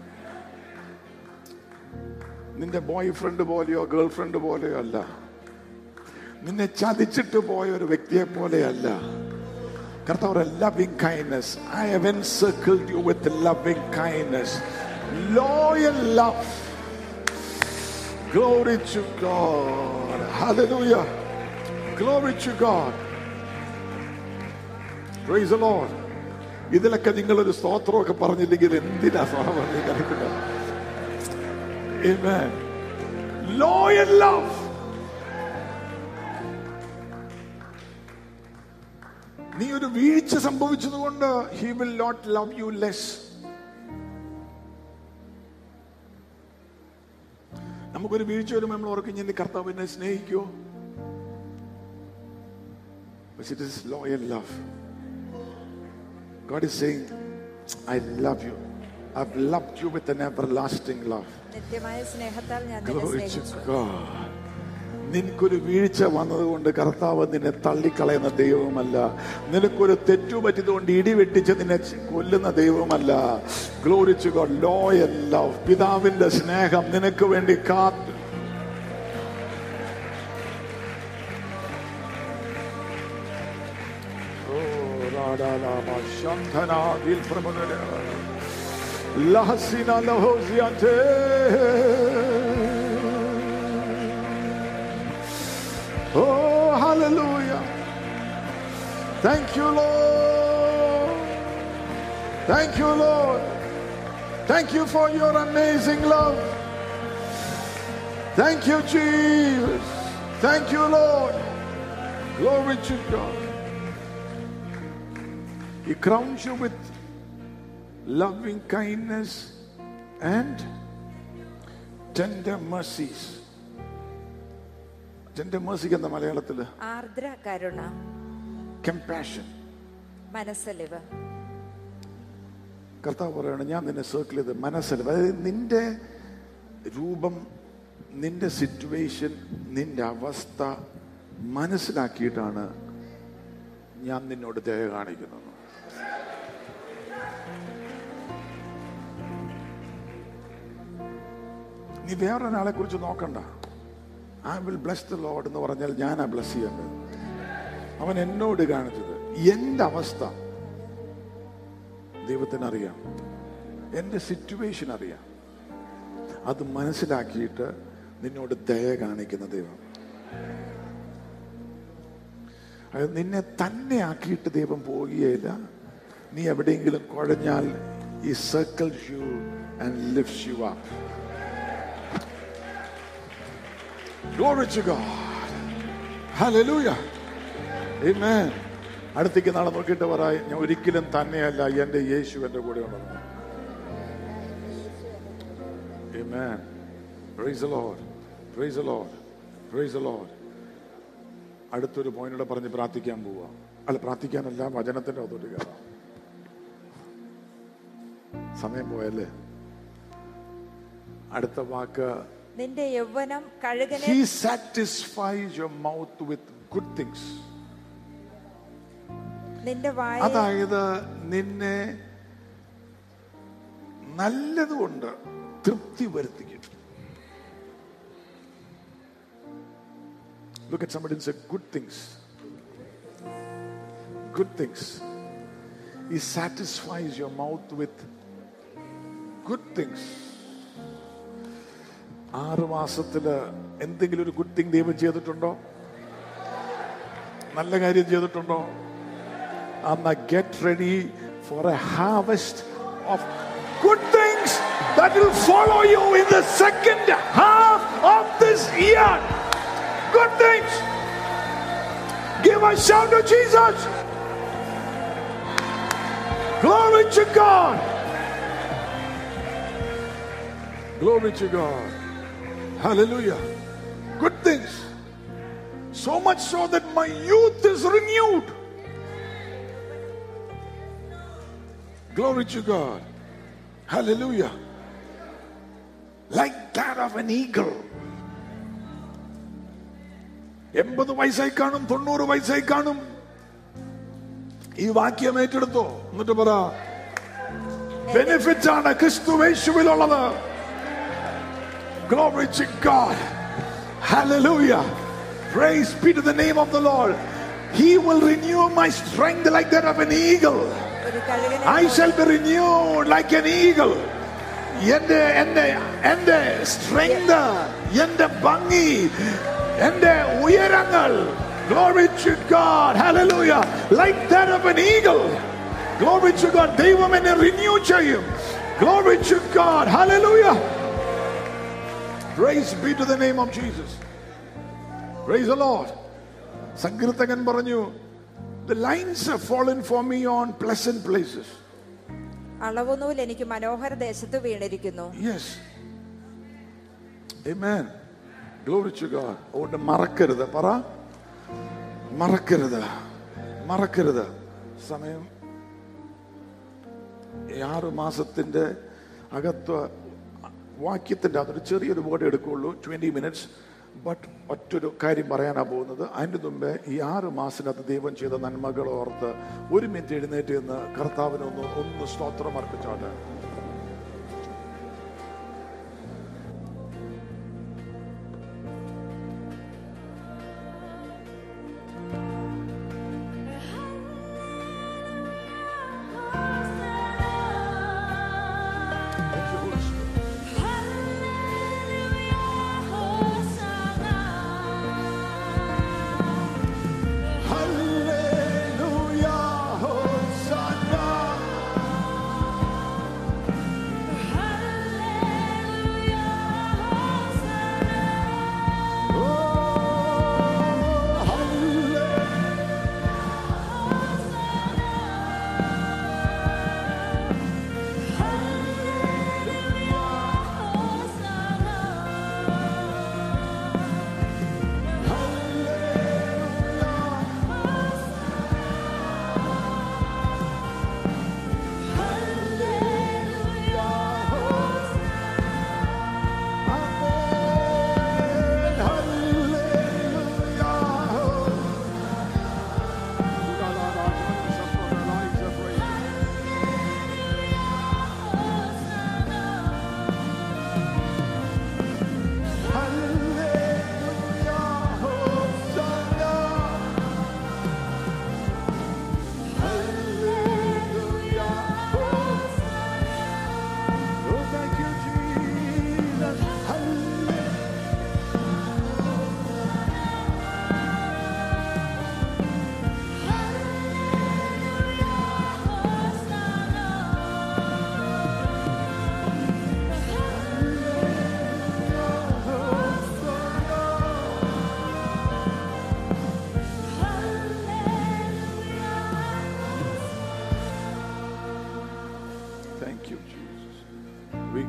നിന്റെ ബോയ് ഫ്രണ്ട് പോലെയോ ഗേൾ ഫ്രണ്ട് പോലെയോ അല്ല നിന്നെ ചതിച്ചിട്ട് പോയ ഒരു വ്യക്തിയെ പോലെയല്ല കർത്താവ് loving kindness I have encircled you with loving kindness loyal love Glory to God. Hallelujah. Glory to God. Praise the Lord. ഇതിലൊക്കെ നിങ്ങളൊരു സ്തോത്രമൊക്കെ പറഞ്ഞില്ലെങ്കിൽ എന്തിനാ സ്വാഭാവിക Amen. Loyal love. നീ ഒരു വീഴ്ച സംഭവിച്ചതുകൊണ്ട് he will not love you less നമുക്കൊരു വീഴ്ച വരുമ്പോൾ നമ്മൾ ഓർക്കും ഞാൻ കർത്താവ് എന്നെ സ്നേഹിക്കോ But it is loyal love. God is saying, I love you. I've loved you with an everlasting love. നിത്യമായ സ്നേഹത്താൽ ഞാൻ നിന്നെ Glory to സ്നേഹിച്ചു God. നിനക്കൊരു വീഴ്ച വന്നതുകൊണ്ട് കർത്താവ് നിന്നെ തള്ളിക്കളയുന്ന ദൈവമല്ല നിനക്കൊരു തെറ്റു പറ്റിയതുകൊണ്ട് ഇടിവെട്ടിച്ച് നിന്നെ കൊല്ലുന്ന ദൈവമല്ല ഗ്ലോറിച്ചു ഗോഡ് ലോയൽ ലവ് പിതാവിന്റെ സ്നേഹം നിനക്ക് വേണ്ടി കാത്തു Oh, Radalama Shantana Vilpramagada Lahasina Lahosiante Oh, hallelujah. Thank you, Lord. Thank you, Lord. Thank you for your amazing love. Thank you, Jesus. Thank you, Lord. Glory to God. He crowns you with loving kindness and tender mercies. Tender mercy എന്താ മലയാളത്തില് ആർദ്ര കരുണ compassion മനസ്സലിവ് കർത്താവ് പറയാണ് ഞാൻ നിന്നെ circle ചെയ്ത് മനസ്സിൽ അതായത് നിന്റെ രൂപം നിന്റെ സിറ്റുവേഷൻ നിന്റെ അവസ്ഥ മനസ്സിലാക്കിയിട്ടാണ് ഞാൻ നിന്നോട് ദയ കാണിക്കുന്നത് നീ വേറൊരാളെ കുറിച്ച് നോക്കണ്ട I will bless the Lord എന്ന് പറഞ്ഞാൽ ഞാനാ ബ്ലസ് ചെയ്യേണ്ടത് അവൻ എന്നോട് കാണിച്ചത് എന്റെ അവസ്ഥ ദൈവത്തിന് അറിയാം എന്റെ സിറ്റുവേഷൻ അറിയാം അത് മനസ്സിലാക്കിയിട്ട് നിന്നോട് ദയ കാണിക്കുന്ന ദൈവം അത് നിന്നെ തന്നെ ആക്കിയിട്ട് ദൈവം പോവുകയില്ല നീ എവിടെയെങ്കിലും കുഴഞ്ഞാൽ ഈ circle you and lift you up Glory to God. Hallelujah. Amen. അടുത്തേക്ക് നാളെ നോക്കിയിട്ട് പറ ഞാൻ ഒരിക്കലും തന്നെയല്ല എന്റെ യേശു എന്റെ കൂടെ ഉണ്ടെന്ന് Amen. Praise the Lord. Praise the Lord. Praise the Lord. അടുത്തൊരു പോയിന്റോടെ പറഞ്ഞ് പ്രാർത്ഥിക്കാൻ പോവുക അല്ല പ്രാർത്ഥിക്കാനല്ല വചനത്തിന്റെ അകത്തോട്ട് കയറാം സമയം പോയല്ലേ അടുത്ത വാക്ക് നിന്റെ യൗവനം കഴുകനെ He satisfies your mouth with good things. നിന്റെ വായ അതായത് നിന്നെ നല്ലതുകൊണ്ട് തൃപ്തി വരുത്തിക്കും Look at somebody and say, Good things. Good things. He satisfies your mouth with good things. ആറ് മാസത്തില് എന്തെങ്കിലും ഒരു ഗുഡ് തിങ് ദൈവം ചെയ്തിട്ടുണ്ടോ നല്ല കാര്യം ചെയ്തിട്ടുണ്ടോ അന്ന് get ready for a harvest of good things that will follow you in the second half of this year good things give a shout to Jesus Glory to God. Glory to God. Hallelujah. Good things. So much so that my youth is renewed. Glory to God. Hallelujah. Like that of an eagle. എൺപത് വയസ്സായി കാണും തൊണ്ണൂറ് വയസ്സായി കാണും ഈ വാക്യം ഏറ്റെടുത്തോ എന്നിട്ട് പറ ബെനിഫിറ്റ് ആണ് ക്രിസ്തുവേശുവിലുള്ളത് Glory to God. Hallelujah. Praise be to the name of the Lord. He will renew my strength like that of an eagle. ഒരു കഴുകനെ I shall be renewed like an eagle. എന്റെ എന്റെ എന്റെ സ്ട്രെങ്ത് എന്റെ ഭംഗി എന്റെ ഉയരങ്ങൾ Glory to God. Hallelujah. Like that of an eagle. Glory to God. ദൈവം എന്നെ റിന്യൂ ചെയ്യും Glory to God. Hallelujah. Praise be to the name of Jesus. Praise the Lord. സങ്കീർത്തകൻ പറഞ്ഞു The lines have fallen for me on pleasant places. അളവുനൂൽ എനിക്ക് മനോഹര ദേശത്ത് വീണിരിക്കുന്നു Yes. Amen. Glory to God. അതുകൊണ്ട് മറക്കരുത് പറ മറക്കരുത് മറക്കരുത് സമയം ഈ ആറ് മാസത്തിന്റെ അകത്ത് വാക്യത്തിന്റെ അതൊരു ചെറിയൊരു വേർഡ് എടുക്കുള്ളൂ ട്വന്റി മിനിറ്റ്സ് ബട്ട് ഒറ്റൊരു കാര്യം പറയാനാ പോകുന്നത് അതിന്റെ മുമ്പേ ഈ ആറ് മാസത്തിനകത്ത് ദൈവം ചെയ്ത നന്മകൾ ഓർത്ത് ഒരു മിനിറ്റ് എഴുന്നേറ്റ് നിന്ന് കർത്താവിന് ഒന്ന് ഒന്ന് സ്തോത്രം അർപ്പിച്ചോട്ടെ Hallelujah, Hosanna.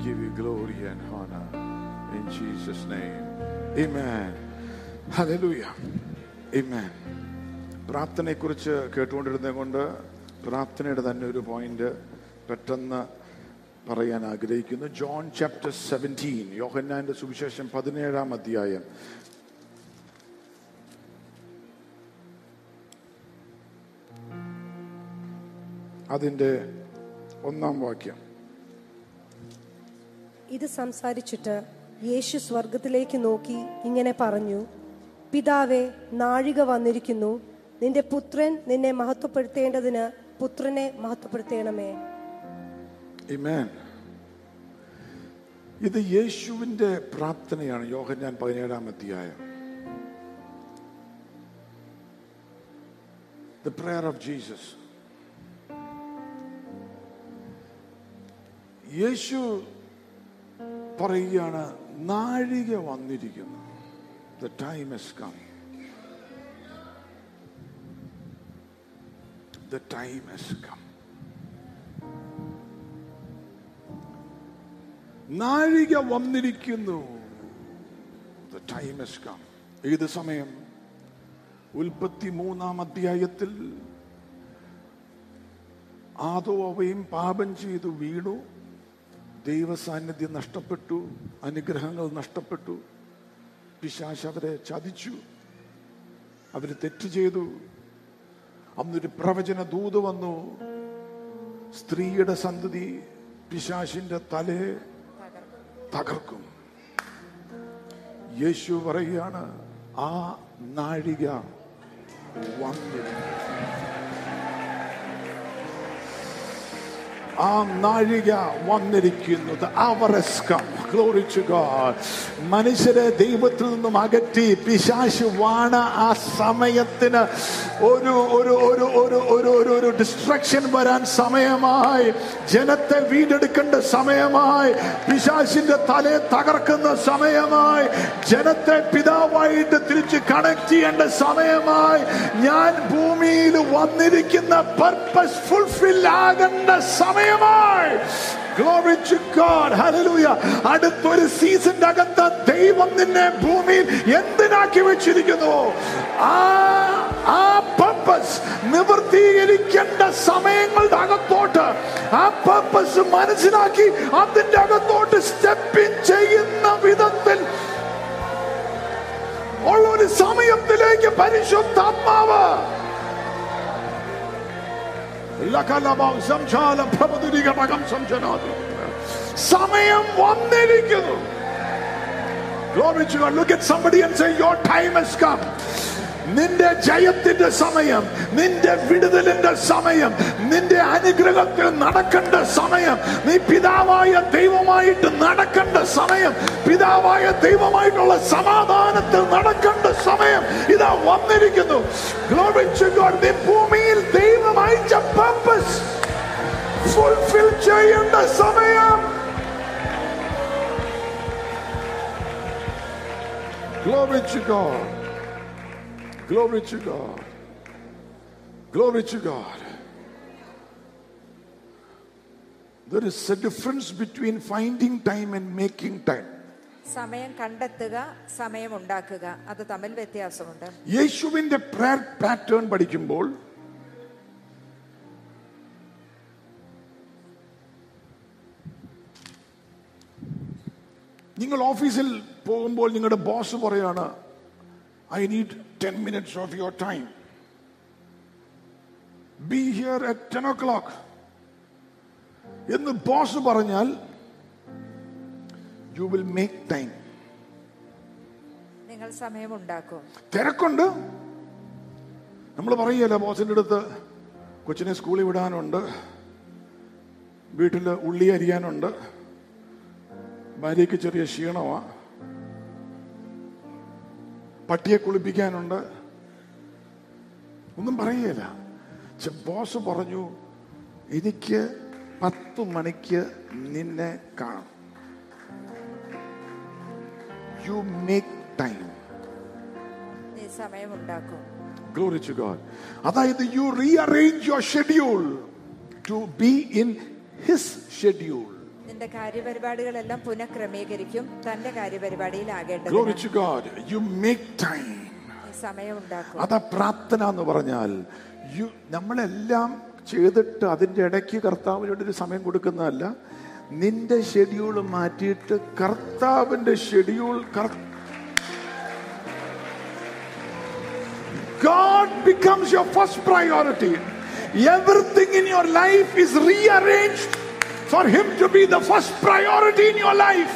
give you glory and honor in Jesus' name. Amen. Hallelujah. Amen. പ്രാർത്ഥനയെക്കുറിച്ച് കേട്ടുകൊണ്ടിരുന്നത് കൊണ്ട് പ്രാർത്ഥനയുടെ തന്നെ ഒരു പോയിന്റ് പെട്ടെന്ന് പറയാൻ ആഗ്രഹിക്കുന്നു ജോൺ ചാപ്റ്റർ സെവൻറ്റീൻ യോഹന്നാന്റെ സുവിശേഷം പതിനേഴാം അധ്യായം അതിന്റെ ഒന്നാം വാക്യം ഇത് സംസാരിച്ചിട്ട് യേശു സ്വർഗത്തിലേക്ക് നോക്കി ഇങ്ങനെ പറഞ്ഞു പിതാവേ നാഴിക വന്നിരിക്കുന്നു നിന്റെ പുത്രൻ നിന്നെ മഹത്വപ്പെടുത്തേണ്ടതിന് പുത്രനെ മഹത്വപ്പെടുത്തേണമേ Amen. ഇത് യേശുവിന്റെ പ്രാർത്ഥനയാണ് യോഹന്നാൻ പതിനേഴാം അധ്യായം ദ പ്രയർ ഓഫ് ജീസസ് യേശു പറയുകയാണ് നാഴിക വന്നിരിക്കുന്നു the time is come the time is come നാഴിക വന്നിരിക്കുന്നു The time has come. ഏത് സമയം ഉൽപ്പത്തി മൂന്നാം അധ്യായത്തിൽ ആദോ അവയും പാപം ചെയ്തു വീണു ദൈവ സാന്നിധ്യം നഷ്ടപ്പെട്ടു അനുഗ്രഹങ്ങൾ നഷ്ടപ്പെട്ടു പിശാശ് അവരെ ചതിച്ചു അവര് തെറ്റ് ചെയ്തു അന്നൊരു പ്രവചന ദൂത് വന്നു സ്ത്രീയുടെ സന്തതി പിശാശിന്റെ തലയെ തകർക്കും യേശു പറയുകയാണ് ആ നാഴിക വന്നിരുന്നു ആ നാഴിക വന്നിരിക്കുന്നു The hour has come. Glory to God. മനുഷ്യരെ ദൈവത്തിൽ നിന്നും അകറ്റി പിശാശ് വാണ ആ സമയത്തിന് ഒരു ഒരു ഒരു ഒരു ഒരു ഒരു ഒരു ഡിസ്ട്രക്ഷൻ വരാൻ സമയമായി ജനത്തെ വീണ്ടെടുക്കേണ്ട സമയമായി പിശാശിന്റെ തലയെ തകർക്കുന്ന സമയമായി ജനത്തെ പിതാവായിട്ട് തിരിച്ച് കണക്ട് ചെയ്യേണ്ട സമയമായി ഞാൻ ഭൂമിയിൽ വന്നിരിക്കുന്ന പർപ്പസ് ഫുൾഫിൽ ആകേണ്ട സമയമായി Glory to God. Hallelujah. അടുത്തൊരു സീസണിന്റെ അകത്ത് ദൈവം നിന്നെ ഭൂമിയിൽ എന്തിനാക്കി വെച്ചിരിക്കുന്നു ആ ആ പർപ്പസ് നിവൃത്തീകരിക്കേണ്ട സമയങ്ങളുടെ അകത്തോട്ട് ആ പർപ്പസ് മനസ്സിലാക്കി അതിന്റെ അകത്തോട്ട് സ്റ്റെപ്പിൻ ചെയ്യുന്ന വിധത്തിൽ ഉള്ള ഒരു സമയത്തിലേക്ക് പരിശുദ്ധാത്മാവ് ലകലമം സംജാലം പ്രഭുതിരികമകം സംജനാതി. സമയം വന്നിരിക്കുന്നു Glory to God. Look at somebody and say, Your time has come. നിന്റെ ജയത്തിന്റെ സമയം നിന്റെ വിടുതലിന്റെ സമയം നിന്റെ അനുഗ്രഹത്തിൽ നടക്കേണ്ട സമയം നീ പിതാവായ ദൈവമായിട്ട് നടക്കേണ്ട സമയം പിതാവായ ദൈവമായിട്ടുള്ള സമാധാനത്തിൽ നടക്കേണ്ട സമയം ഇതാ വന്നിരിക്കുന്നു Glory to God. നീ ഭൂമിയിൽ ദൈവം അയച്ച പർപ്പസ് ഫുൾഫിൽ ചെയ്യേണ്ട സമയം Glory to God. Glory to God. Glory to God. There is a difference between finding time and making time. സമയം കണ്ടെത്തുക സമയം ഉണ്ടാക്കുക അത് തമ്മിൽ വ്യത്യാസമുണ്ട് യേശുവിന്റെ പ്രയർ പാറ്റേൺ പഠിക്കുമ്പോൾ നിങ്ങൾ ഓഫീസിൽ പോകുമ്പോൾ നിങ്ങളുടെ ബോസ് പറയാണ് I need ten minutes of your time be here at ten o'clock എന്ന് ബോസ് പറഞ്ഞാൽ യു വിൽ മേക്ക് ടൈം നിങ്ങൾ സമയം ഉണ്ടാക്കും തിരക്കുണ്ട് നമ്മൾ പറയുകയല്ല ബോസിന്റെ അടുത്ത് കൊച്ചിനെ സ്കൂളിൽ വിടാനുണ്ട് വീട്ടിൽ ഉള്ളി അരിയാനുണ്ട് ഭാര്യയ്ക്ക് ചെറിയ ക്ഷീണമാ പട്ടിയെ കുളിപ്പിക്കാനുണ്ട് ഒന്നും പറയുകയില്ല പക്ഷെ ബോസ് പറഞ്ഞു എനിക്ക് പത്ത് മണിക്ക് നിന്നെ കാണും യു മേക്ക് ടൈം നീ സമയം ഉണ്ടാക്കും Glory to God. അതായത് you rearrange your schedule to be in his schedule നിന്റെ കാര്യപരിപാടികളെല്ലാം പുനഃക്രമീകരിക്കും തന്റെ കാര്യപരിപാടിയിലാകേണ്ടത് Glory to God. You make time. നീ സമയം ഉണ്ടാക്കും അതാ പ്രാർത്ഥന എന്ന് പറഞ്ഞാൽ യു നമ്മളെല്ലാം ചെയ്തിട്ട് അതിൻ്റെ ഇടയ്ക്ക് കർത്താവിനോട് ഒരു സമയം കൊടുക്കുന്നതല്ല നിന്റെ ഷെഡ്യൂൾ മാറ്റിയിട്ട് കർത്താവിന്റെ schedule God becomes your first priority. Everything in your life is rearranged for Him to be the first priority in your life.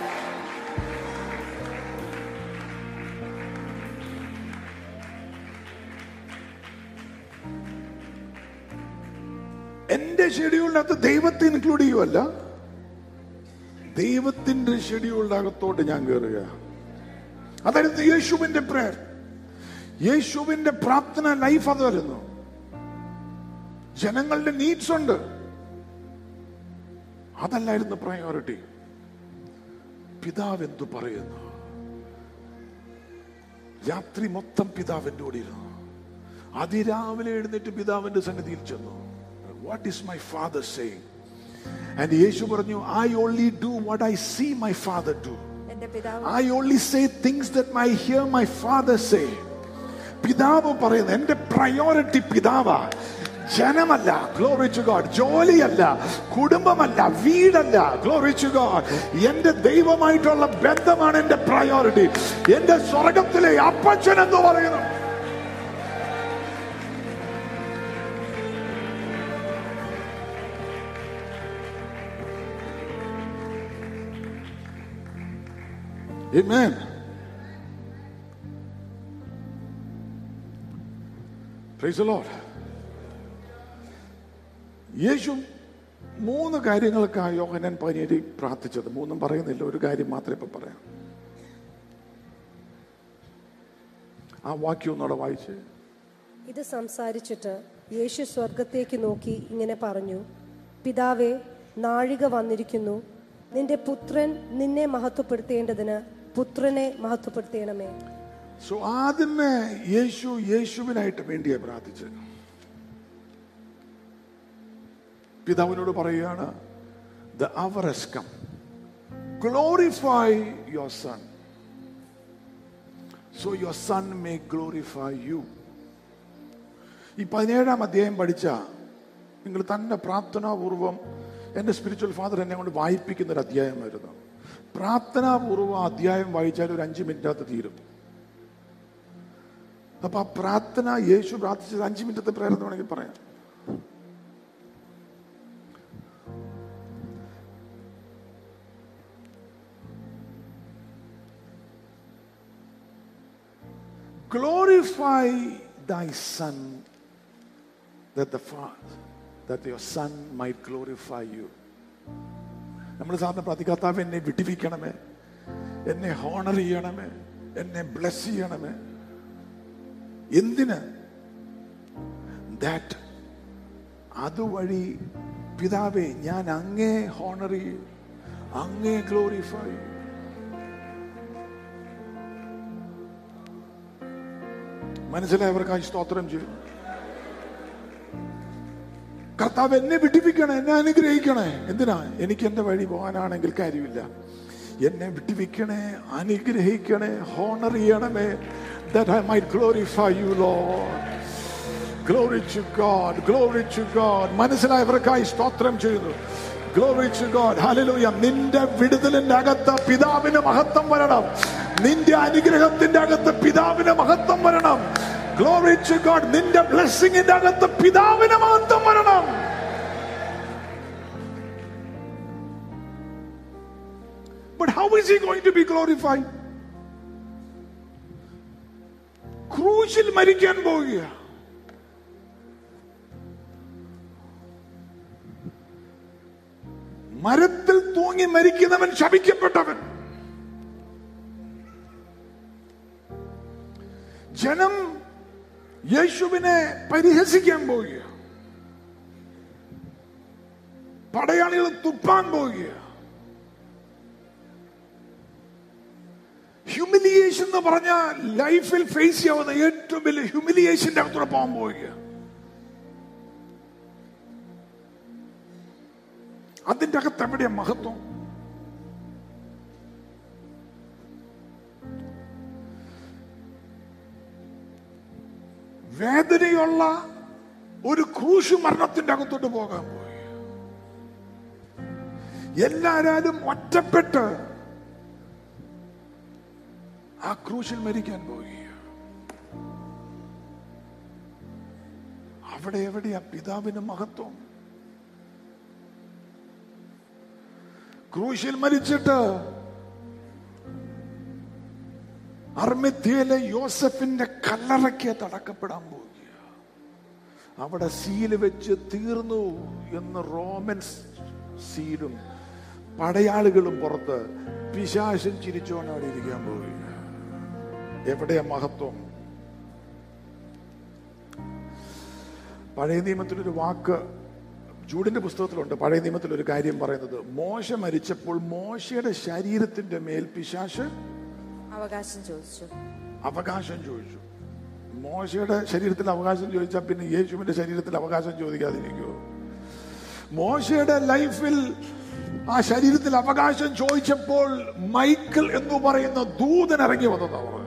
എന്റെ ഷെഡ്യൂളിനകത്ത് ദൈവത്തെ ഇൻക്ലൂഡ് ചെയ്യുമല്ല ദൈവത്തിന്റെ ഷെഡ്യൂളിന്റെ അകത്തോട്ട് ഞാൻ കയറുക അതായിരുന്നു യേശുവിന്റെ പ്രേയർ യേശുവിന്റെ പ്രാർത്ഥന ലൈഫ് അതായിരുന്നു ജനങ്ങളുടെ നീഡ്സ് ഉണ്ട് അതല്ലായിരുന്നു പ്രയോറിറ്റി പിതാവ് എന്തു പറയുന്നു രാത്രി മൊത്തം പിതാവിന്റെ കൂടെ ഇരുന്നു അതിരാവിലെ എഴുന്നേറ്റ് പിതാവിന്റെ സന്നിധിയിൽ ചെന്നു what is my father saying and യേശു പറഞ്ഞു I only do what I see my father do എന്റെ പിതാവ് I only say things that my hear my father say പിതാവ് പറയുന്നത് എന്റെ പ്രയോറിറ്റി പിതാവാ ജനമല്ല ഗ്ലോറി ടു ഗോഡ് ജോലിയല്ല കുടുംബമല്ല വീടല്ല ഗ്ലോറി ടു ഗോഡ് എന്റെ ദൈവമായിട്ടുള്ള ബന്ധമാണ് എന്റെ പ്രയോറിറ്റി എന്റെ സ്വർഗത്തിലെ അപ്പച്ചൻ എന്ന് പറയുന്നു Amen. Praise the Lord. യേശു മൂന്ന് കാര്യങ്ങൾക്കാണ് യോഹനൻ പനിയേരി പ്രാർത്ഥിച്ചത് മൂന്നും പറയുന്നില്ല ഒരു കാര്യം മാത്രമേ ഇപ്പൊ പറയാം ആ വാക്യം ഒന്നുകൂടെ വായിച്ച് ഇത് സംസാരിച്ചിട്ട് യേശു സ്വർഗത്തേക്ക് നോക്കി ഇങ്ങനെ പറഞ്ഞു പിതാവേ നാഴിക വന്നിരിക്കുന്നു നിന്റെ പുത്രൻ നിന്നെ മഹത്വപ്പെടുത്തേണ്ടതിന് പുത്രനെ മഹത്വപ്പെടുത്തേണമേ സോ ആദ്യമേ യേശു യേശുവിനായിട്ട് വേണ്ടിയാ പ്രാർത്ഥിച്ചത് പിതാവിനോട് പറയുകയാണ് the hour is come glorify your son so your son may glorify you ഈ പതിനേഴാം അധ്യായം പഠിച്ച നിങ്ങൾ തന്നെ പ്രാർത്ഥനാപൂർവം എൻ്റെ സ്പിരിച്വൽ ഫാദർ എന്നെ കൊണ്ട് വായിപ്പിക്കുന്ന ഒരു അധ്യായമായിരുന്നു പ്രാർത്ഥനാപൂർവം ആ അധ്യായം വായിച്ചാൽ ഒരു അഞ്ച് മിനിറ്റകത്ത് തീരും അപ്പൊ ആ പ്രാർത്ഥന യേശു പ്രാർത്ഥിച്ചത് അഞ്ച് മിനിറ്റത്തെ പ്രേരണ വേണമെങ്കിൽ പറയാം glorify thy son that the father that your son might glorify you നമ്മൾ സാറിന് പ്രാർത്ഥിക്കാത്താവ് എന്നെ വിടിവിക്കണമേ എന്നെ ഹോണർ ചെയ്യണമേ എന്നെ ബ്ലസ് ചെയ്യണമേ എന്തിന് ദാറ്റ് അതുവഴി പിതാവേ ഞാൻ അങ്ങേ ഹോണർ ചെയ്യും അങ്ങേ ഗ്ലോറിഫൈ ചെയ്യും മനസ്സിലായവർക്കായി സ്തോത്രം ചെയ്യും കർത്താവ് എന്നെ വിട്ടിപ്പിക്കണേ എന്നെ അനുഗ്രഹിക്കണേ എന്തിനാ എനിക്ക് എന്റെ വഴി പോകാനാണെങ്കിൽ കാര്യമില്ല എന്നെ വിട്ടിപ്പിക്കണേ അനുഗ്രഹിക്കണേ ഹോണർ ചെയ്യണമേ that I might glorify you Lord Glory to God Glory to God മനസ്സിലായവർക്കായി സ്തോത്രം ചെയ്യുന്നു Glory to God Hallelujah നിന്റെ വിടുതലിന്റെ അകത്ത് പിതാവിന് മഹത്വം വരണം നിന്റെ അനുഗ്രഹത്തിന്റെ അകത്ത് പിതാവിന് മഹത്വം വരണം Glory to God നിന്റെ ബ്ലെസ്സിങ്ങിന്റെ അകത്ത് പിതാവിന് മഹത്വം വരണം But how is he going to be glorified? ക്രൂശിൽ മരിക്കാൻ പോവുക മരത്തിൽ തൂങ്ങി മരിക്കുന്നവൻ ശപിക്കപ്പെട്ടവൻ ജനം യേശുവിനെ പരിഹസിക്കാൻ പോവുക പടയാളികൾ തുപ്പാൻ പോവുക ഹ്യൂമിലിയേഷൻ എന്ന് പറഞ്ഞ ലൈഫിൽ ഫേസ് ചെയ്യാവുന്ന ഏറ്റവും വലിയ ഹ്യൂമിലിയേഷന്റെ അകത്തൂടെ പോകാൻ പോവുക അതിന്റെ അകത്ത് എവിടെയാ മഹത്വം വേദനയുള്ള ഒരു ക്രൂശ് മരണത്തിന്റെ അകത്തോട്ട് പോകാൻ പോയി എല്ലാരാലും ഒറ്റപ്പെട്ട് ആ ക്രൂശിൽ മരിക്കാൻ പോയി അവിടെ എവിടെയാ പിതാവിന് മഹത്വം ക്രൂശിൽ മരിച്ചിട്ട് അർമിത്യയിലെ യോസഫിന്റെ കല്ലറയ്ക്ക് തടക്കപ്പെടാൻ പോവുക അവിടെ സീല് വെച്ച് തീർന്നു എന്ന് റോമൻസ് സീലും പടയാളികളും പുറത്ത് പിശാശൻ ചിരിച്ചോണ്ട് അവിടെ ഇരിക്കാൻ പോവുക എവിടെയാ മഹത്വം പഴയ നിയമത്തിലൊരു വാക്ക് ജൂഡിന്റെ പുസ്തകത്തിലുണ്ട് പഴയ നിയമത്തിൽ ഒരു കാര്യം പറയുന്നത് മോശ മരിച്ചപ്പോൾ മോശയുടെ ശരീരത്തിന്റെ മേൽ പിശാശ് അവകാശം ചോദിച്ചു അവകാശം ചോദിച്ചു മോശയുടെ ശരീരത്തിൽ അവകാശം ചോദിച്ചാൽ പിന്നെ യേശുവിന്റെ ശരീരത്തിൽ അവകാശം ചോദിക്കാതിരിക്കുമോ മോശയുടെ ലൈഫിൽ ആ ശരീരത്തിൽ അവകാശം ചോദിച്ചപ്പോൾ മൈക്കിൾ എന്ന് പറയുന്ന ദൂതൻ ഇറങ്ങി വന്നതാ പറയുന്നത്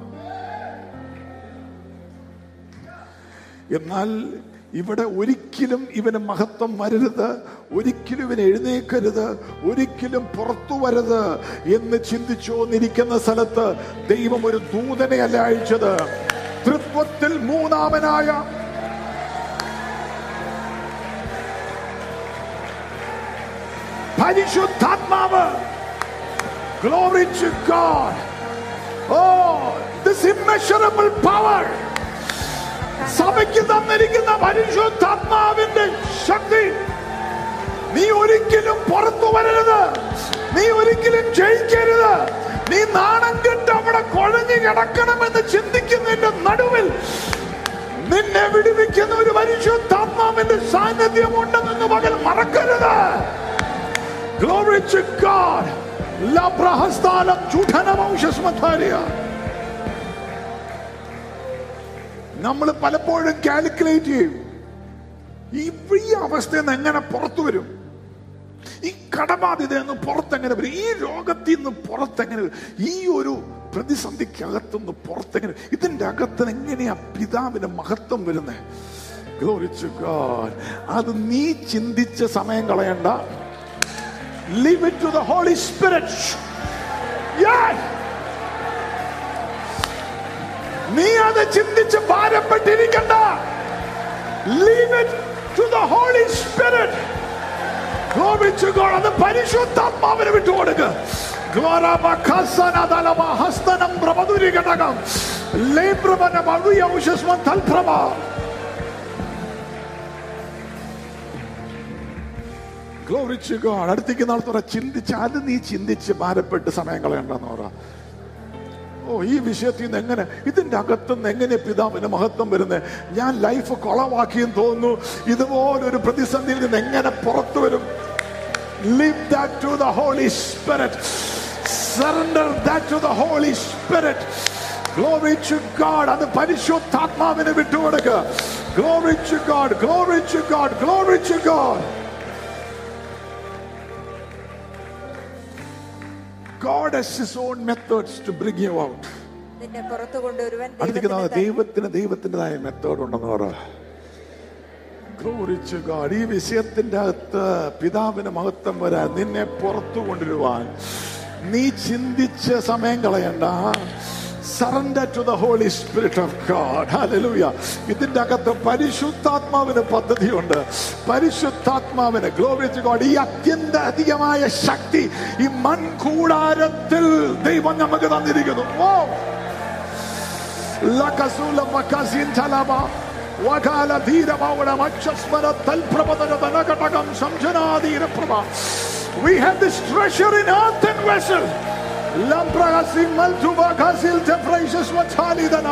എന്നാൽ ഇവിടെ ഒരിക്കലും ഇവന് മഹത്വം വരരുത് ഒരിക്കലും ഇവൻ എഴുന്നേക്കരുത് ഒരിക്കലും പുറത്തു വരരുത് എന്ന് ചിന്തിച്ചുകൊണ്ടിരിക്കുന്ന സ്ഥലത്ത് ദൈവം ഒരു ദൂതനെയല്ല അയച്ചത് തൃത്വത്തിൽ മൂന്നാമനായ പരിശുദ്ധാത്മാവ് Glory to God. Oh, this immeasurable power. സഭയ്ക്ക് തന്നിരിക്കുന്ന പരിശുദ്ധാത്മാവിന്റെ ശക്തി നീ ഒരിക്കലും പുറത്തു വരരുത് നീ ഒരിക്കലും ജയിക്കരുത് നീ നാണം കെട്ട് അവിടെ കുഴഞ്ഞു കിടക്കണമെന്ന് ചിന്തിക്കുന്നതിന്റെ നടുവിൽ നിന്നെ വിടുവിക്കുന്ന ഒരു പരിശുദ്ധാത്മാവിന്റെ സാന്നിധ്യം ഉണ്ടെന്ന് പകൽ മറക്കരുത് Glory to God. ലബ്രഹസ്ഥാനം ചുഠനവംശസ്മധാരിയ നമ്മൾ പലപ്പോഴും കാൽക്കുലേറ്റ് ചെയ്യും ഈ ഈ അവസ്ഥയിൽ നിന്ന് എങ്ങനെ പുറത്തു വരും ഈ കടബാധ്യത നിന്ന് പുറത്തെങ്ങനെ വരും ഈ രോഗത്തിൽ നിന്ന് പുറത്തെങ്ങനെ വരും ഈ ഒരു പ്രതിസന്ധിക്കകത്തുനിന്ന് പുറത്തെങ്ങനെ വരും? ഇതിന്റെ അകത്ത് എങ്ങനെയാ പിതാവിന് മഹത്വം വരുന്നത് Glory to God. അത് നീ ചിന്തിച്ച സമയം കളയണ്ട Leave it to the Holy Spirit. Yes. നീ അത് ചിന്തിച്ച് ഭാരപ്പെട്ടിരിക്കണ്ട leave it to the Holy Spirit Glory to God. അത് പരിശുദ്ധാത്മാവിന് വിട്ടുകൊടുക്ക് ഗ്ലോറബഖസനദലമ ഹസ്തനം പ്രമധുരികടകം ലേബ്രവന മഴുയൗഷസ്മ തൽപ്രഭ Glory to God. അടുത്തേക്ക് നാൾ തുറ ചിന്തിച്ച് അത് നീ ചിന്തിച്ച് ഭാരപ്പെട്ട് സമയം കളയണ്ടെന്ന് പറ ഓ ഈ വിഷയത്തിൽ നിന്ന് എങ്ങനെ ഇതിന്റെ അകത്തുനിന്ന് എങ്ങനെ പിതാവിന് മഹത്വം വരുന്നത് ഞാൻ ലൈഫ് കൊളവാക്കിയെന്ന് തോന്നുന്നു ഇതുപോലൊരു പ്രതിസന്ധിയിൽ നിന്ന് എങ്ങനെ പുറത്തു വരും Leave that to the Holy Spirit. Surrender that to the Holy Spirit. Glory to God. അത് പരിശുദ്ധാത്മാവിനെ വിട്ടുകൊടുക്കുക Glory to God. Glory to God. Glory to God. God has his own methods to bring you out. നിന്നെ പുറത്തു കൊണ്ടുവരുവാൻ അടുത്തേക്ക് നാളെ ദൈവത്തിന് ദൈവത്തിന് ദൈവത്തിൻ്റെതായ method ഉണ്ടെന്ന് പറ Glory to God. ഈ വിഷയത്തിന്റെ അകത്ത് പിതാവിന് മഹത്വം വരാൻ നിന്നെ പുറത്തു കൊണ്ടുവരുവാൻ നീ ചിന്തിച്ച സമയം കളയണ്ട surrender to the Holy Spirit of God hallelujah ഇതിന്റെ അകത്ത് പരിശുദ്ധാത്മാവിന് പദ്ധതിയുണ്ട് പരിശുദ്ധാത്മാവിന് ഗ്ലോറി ടു ഗോഡ് ഈ അത്യന്ത അധികമായ ശക്തി ഈ മൺകൂടാരത്തിൽ ദൈവം നമുക്ക് തന്നിരിക്കുന്നു ഓ ലകസുല മകസിൻ തലബ വകാല ധീരമൗട മക്ഷസ്മര തൽപ്രപതന ധനകടകം സംജനാധീര പ്രഭ We have this treasure in earthen vessel. Lampragasim maltuba gasil tefracious wathalidana.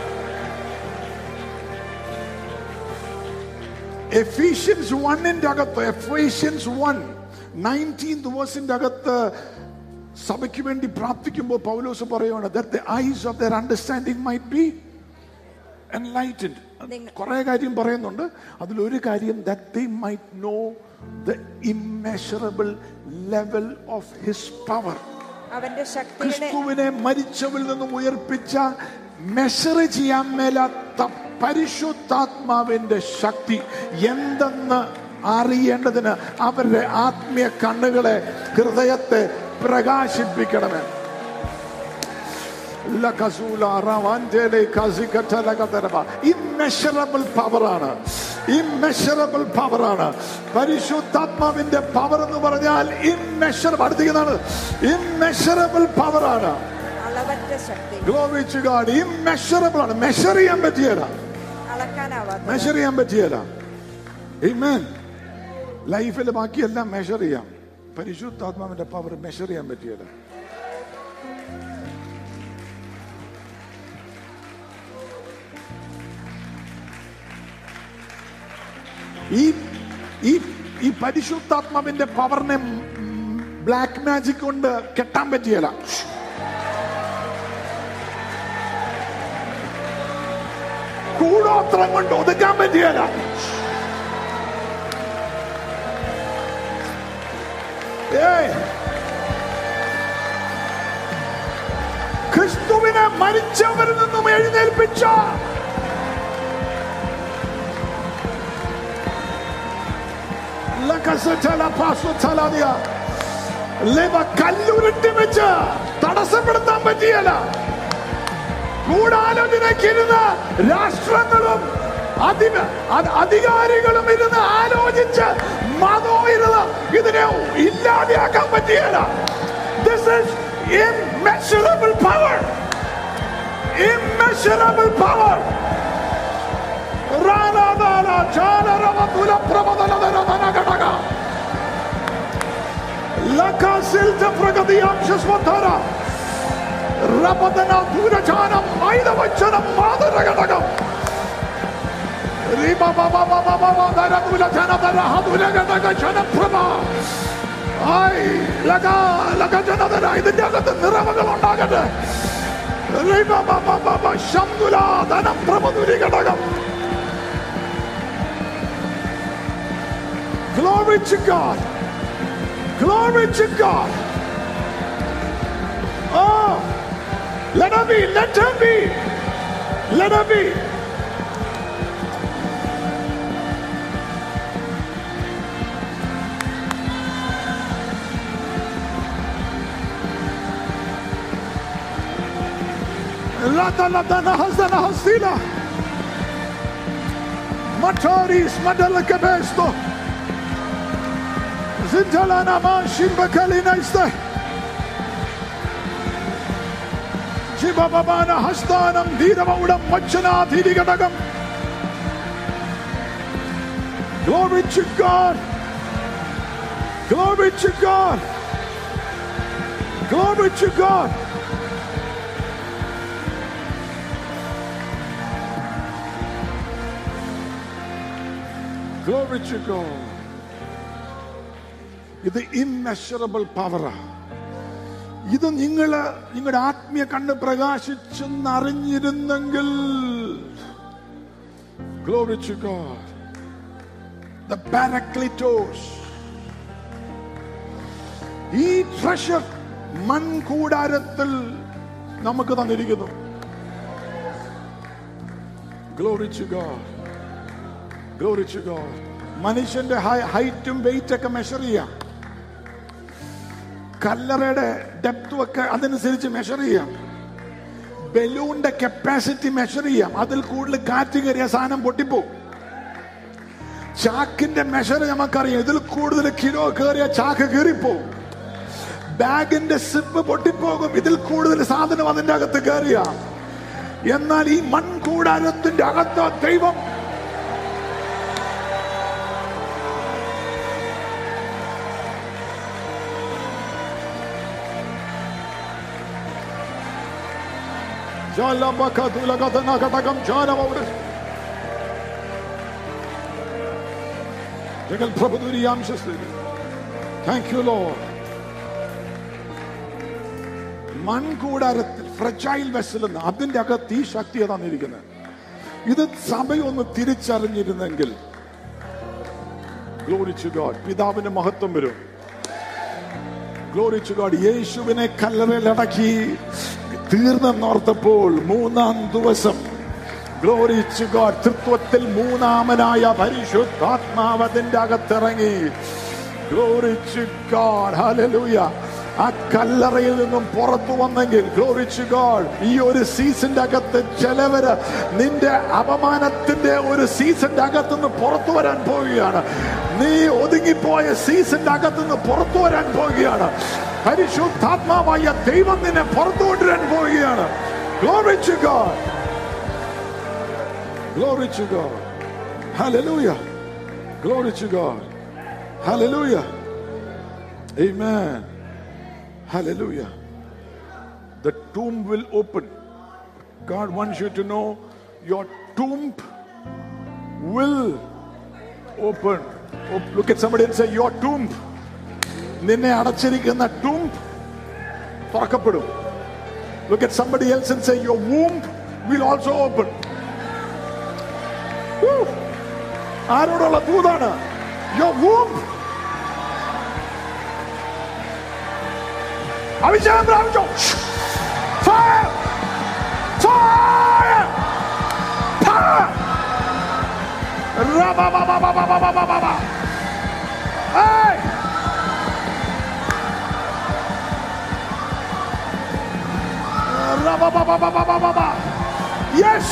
Ephesians വണ്ണിന്റെ അകത്ത് എഫേഷ്യൻസ് വൺ നയൻറ്റീൻത് വേഴ്സിന്റെ അകത്ത് സഭയ്ക്ക് വേണ്ടി പ്രാർത്ഥിക്കുമ്പോൾ പൗലോസ് പറയുവാണ് that the eyes of their understanding might be enlightened നിങ്ങ- കുറെ കാര്യം പറയുന്നുണ്ട് അതിലൊരു കാര്യം that they might know the immeasurable level of his power അവന്റെ ശക്തിയുടെ ക്രിസ്തുവിനെ മരിച്ചവരിൽ നിന്നും ഉയർപ്പിച്ച മെഷർ ചെയ്യാൻ മേലാത്ത പരിശുദ്ധാത്മാവിന്റെ ശക്തി എന്തെന്ന് അറിയേണ്ടതിന് അവരുടെ ആത്മീയ കണ്ണുകളെ ഹൃദയത്തെ പ്രകാശിപ്പിക്കണമേ ഇമ്മെഷറബിൾ പവറാണ് ഇമ്മെഷറബിൾ പവറാണ് പരിശുദ്ധാത്മാവിന്റെ പവർ എന്ന് പറഞ്ഞാൽ ഇമ്മെഷറബിൾ അടുത്തേക്കുന്നതാണ് ഇമ്മെഷറബിൾ പവറാണ് അളവറ്റ ശക്തി ഗ്ലോറിച്ച് ഗാഡ് ഇമ്മെഷറബിൾ ആണ് മെഷർ ചെയ്യാൻ പറ്റിയല്ല അളക്കാനാവാത്ത മെഷർ ചെയ്യാൻ പറ്റിയല്ല Amen. ലൈഫിൽ ബാക്കിയെല്ലാം മെഷർ ചെയ്യാം പരിശുദ്ധാത്മാവിന്റെ പവർ മെഷർ ചെയ്യാൻ പറ്റിയല്ല ഈ ഈ ഈ പരിശുദ്ധാത്മാവിന്റെ പവറിനെ ബ്ലാക്ക് മാജിക് കൊണ്ട് കെട്ടാൻ പറ്റിയല്ല കൂടോത്രം കൊണ്ട് ഒതുക്കാൻ പറ്റിയല്ല ഏയ് ക്രിസ്തുവിനെ മരിച്ചവരിൽ നിന്നും എഴുന്നേൽപ്പിച്ച ലകസചല പാസുചലാദിയ. ലിവ കല്ലുരുട്ടി വെച്ച് തടസ്സപ്പെടുത്താൻ പറ്റിയല്ല ഗൂഢാലോചനയ്ക്കിരുന്ന് രാഷ്ട്രങ്ങളും അധി- അ- അധികാരികളും ഇരുന്ന് ആലോചിച്ച് മതവും ഇരുന്ന് ഇതിനെ ഇല്ലാതെയാക്കാൻ പറ്റിയല്ല this is immeasurable power immeasurable power റാനാദാന ചാലരവ തുലപ്രമദലധരധനഘടക ലകാസിൽറ്റ പ്രഗതിയാംശസ്വധര റപദന ദൂരജാനം മൈദവച്ചനം മാതരഘടകം ഇതിന്റെ അകത്ത് നിറവുകൾ ഉണ്ടാകട്ടെ ശംദുലാധനം പ്രഭുരി ഘടകം Glory to God. Glory to God. Oh, let her be, let her be, let her be. Rata latana hasana hasila. Mataris madala kebesto. Zintalana mashim bakalina iste. Jibababana hastanam dhiravaudam machana dhirigadagam. Glory to God. Glory to God. Glory to God. Glory to God. ഇത് immeasurable പവറാ ഇത് നിങ്ങള് നിങ്ങളുടെ ആത്മീയ കണ്ണ് പ്രകാശിച്ചെന്നറിഞ്ഞിരുന്നെങ്കിൽ Glory to God. The Paracletos. ഈ treasure മൺകൂടാരത്തിൽ നമുക്ക് തന്നിരിക്കുന്നു Glory to God. Glory to God. മനുഷ്യന്റെ ഹൈറ്റും വെയിറ്റ് ഒക്കെ മെഷർ ചെയ്യാം കല്ലറയുടെ ഡെപ്തും ഒക്കെ അതനുസരിച്ച് മെഷർ ചെയ്യാം ബലൂണിന്റെ കപ്പാസിറ്റി മെഷർ ചെയ്യാം അതിൽ കൂടുതൽ കാറ്റ് കയറിയ സാധനം പൊട്ടിപ്പോവും ചാക്കിന്റെ മെഷർ നമുക്കറിയാം ഇതിൽ കൂടുതൽ കിലോ കയറിയ ചാക്ക് കയറിപ്പോവും ബാഗിന്റെ സിപ്പ് പൊട്ടിപ്പോകും ഇതിൽ കൂടുതൽ സാധനം അതിന്റെ അകത്ത് കയറിയ എന്നാൽ ഈ മൺകൂടാരത്തിന്റെ അകത്ത് ദൈവം ഘടകം ജ്വാനമവിടെ ജഗൽ പ്രഭുദുരിയാംശസ്ഥിതി താങ്ക് യു ലോ മൺകൂടാരത്തിൽ ഫ്രജൈൽ വെസൽ എന്ന് അതിന്റെ അകത്ത് ഈ ശക്തി തന്നിരിക്കുന്നത് ഇത് സഭയൊന്ന് തിരിച്ചറിഞ്ഞിരുന്നെങ്കിൽ ഗ്ലോറിച്ചു ഗോഡ് പിതാവിന് മഹത്വം വരും ഗ്ലോറിച്ചു ഗോഡ് യേശുവിനെ കല്ലറയിലടക്കി തീർന്നെന്നോർത്തപ്പോൾ മൂന്നാം ദിവസം ഗ്ലോറിച്ചു ഗോഡ് തൃത്വത്തിൽ മൂന്നാമനായ പരിശുദ്ധാത്മാവ് അതിന്റെ അകത്തിറങ്ങി ഗ്ലോറിച്ചു ഗോഡ് ഹല്ലേലൂയ ആ കല്ലറയിൽ നിന്നും പുറത്തു വന്നെങ്കിൽ ഗ്ലോറിച്ചു ഗോഡ് ഈ ഒരു സീസന്റെ അകത്ത് ചിലവര് നിന്റെ അപമാനത്തിന്റെ ഒരു സീസന്റെ അകത്ത് നിന്ന് പുറത്തു വരാൻ പോവുകയാണ് നീ ഒതുങ്ങിപ്പോയ സീസന്റെ അകത്ത് നിന്ന് പുറത്തു വരാൻ പോവുകയാണ് പരിശുദ്ധാത്മാവായ ദൈവം നിന്നെ പുറത്തു കൊണ്ടുവരാൻ പോവുകയാണ് glory to God Glory to God. Hallelujah. Glory to God. Hallelujah. Amen. Hallelujah. The tomb will open. God wants you to know your tomb will open. Oh, Look at somebody and say, Your tomb. നിന്നെ അടച്ചിരിക്കുന്ന tomb തുറക്കപ്പെടും Look at somebody else and say, Your womb will also open. Woo! ആരോടുള്ള ദൂതാണ് Your womb. അഭിഷേകം പ്രാപിച്ചോ Fire! Fire! Power! Ra-ba-ba-ba-ba-ba-ba-ba-ba-ba. Hey! Ra-ba-ba-ba-ba-ba-ba-ba. Yes!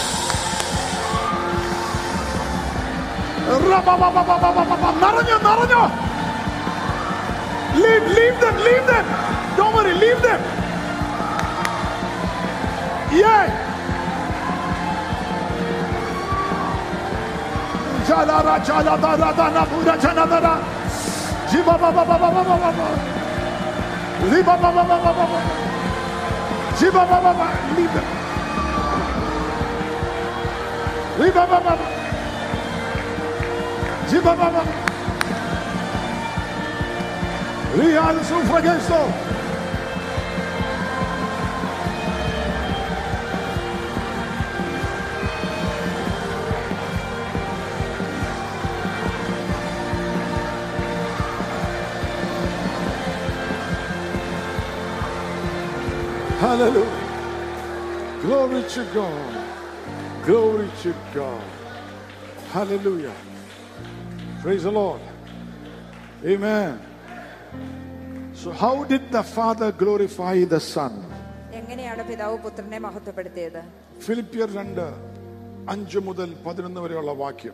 Ra-ba-ba-ba-ba-ba-ba-ba. നിറഞ്ഞു നിറഞ്ഞു Leave, leave them, leave them. Don't worry, leave them. Yeah. Jalara, jalada, rada, nabura, janadara. Jiba, ba, ba, ba, ba, ba, ba, ba, ba. Liba, ba, ba, ba, ba, ba, ba. Jiba, ba, ba, ba. Leave them. Liba, ba, ba, ba. Jiba, ba, ba. Real sufragesto. Hallelujah. Glory to God. Glory to God. Hallelujah. Praise the Lord. Amen. So, how did the Father glorify the Son? എങ്ങനെയാണ് പിതാവ് പുത്രനെ മഹത്വപ്പെടുത്തിയത് ഫിലിപ്പിയർ രണ്ട് അഞ്ച് മുതൽ പതിനൊന്ന് വരെയുള്ള വാക്യം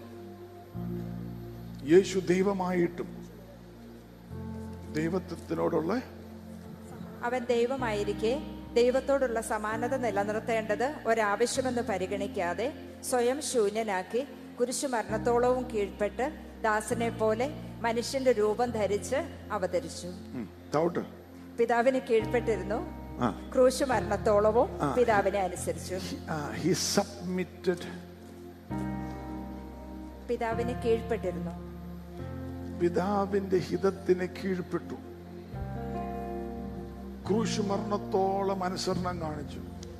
യേശു ദൈവമായിട്ടും ദൈവത്വത്തിനോടുള്ള അവൻ ദൈവമായിരിക്കെ ദൈവത്തോടുള്ള സമാനത നിലനിർത്തേണ്ടത് ഒരാവശ്യമെന്ന് പരിഗണിക്കാതെ സ്വയം ശൂന്യനാക്കി കുരിശു മരണത്തോളവും കീഴ്പ്പെട്ട് ദാസനെ പോലെ മനുഷ്യന്റെ രൂപം ധരിച്ച് അവതരിച്ചു തൗട്ട് പിതാവിന് കീഴ്പ്പെട്ടിരുന്നു ആ. ക്രൂശ് മരണത്തോളവും പിതാവിനെ അനുസരിച്ചു ഹി സബ്മിറ്റഡ് പിതാവിന് കീഴ്പ്പെട്ടിരുന്നു പിതാവിന്റെ ഹിതത്തിന് കീഴ്പ്പെട്ടു ക്രൂശ് മരണത്തോളം അനുസരണം കാണിച്ചു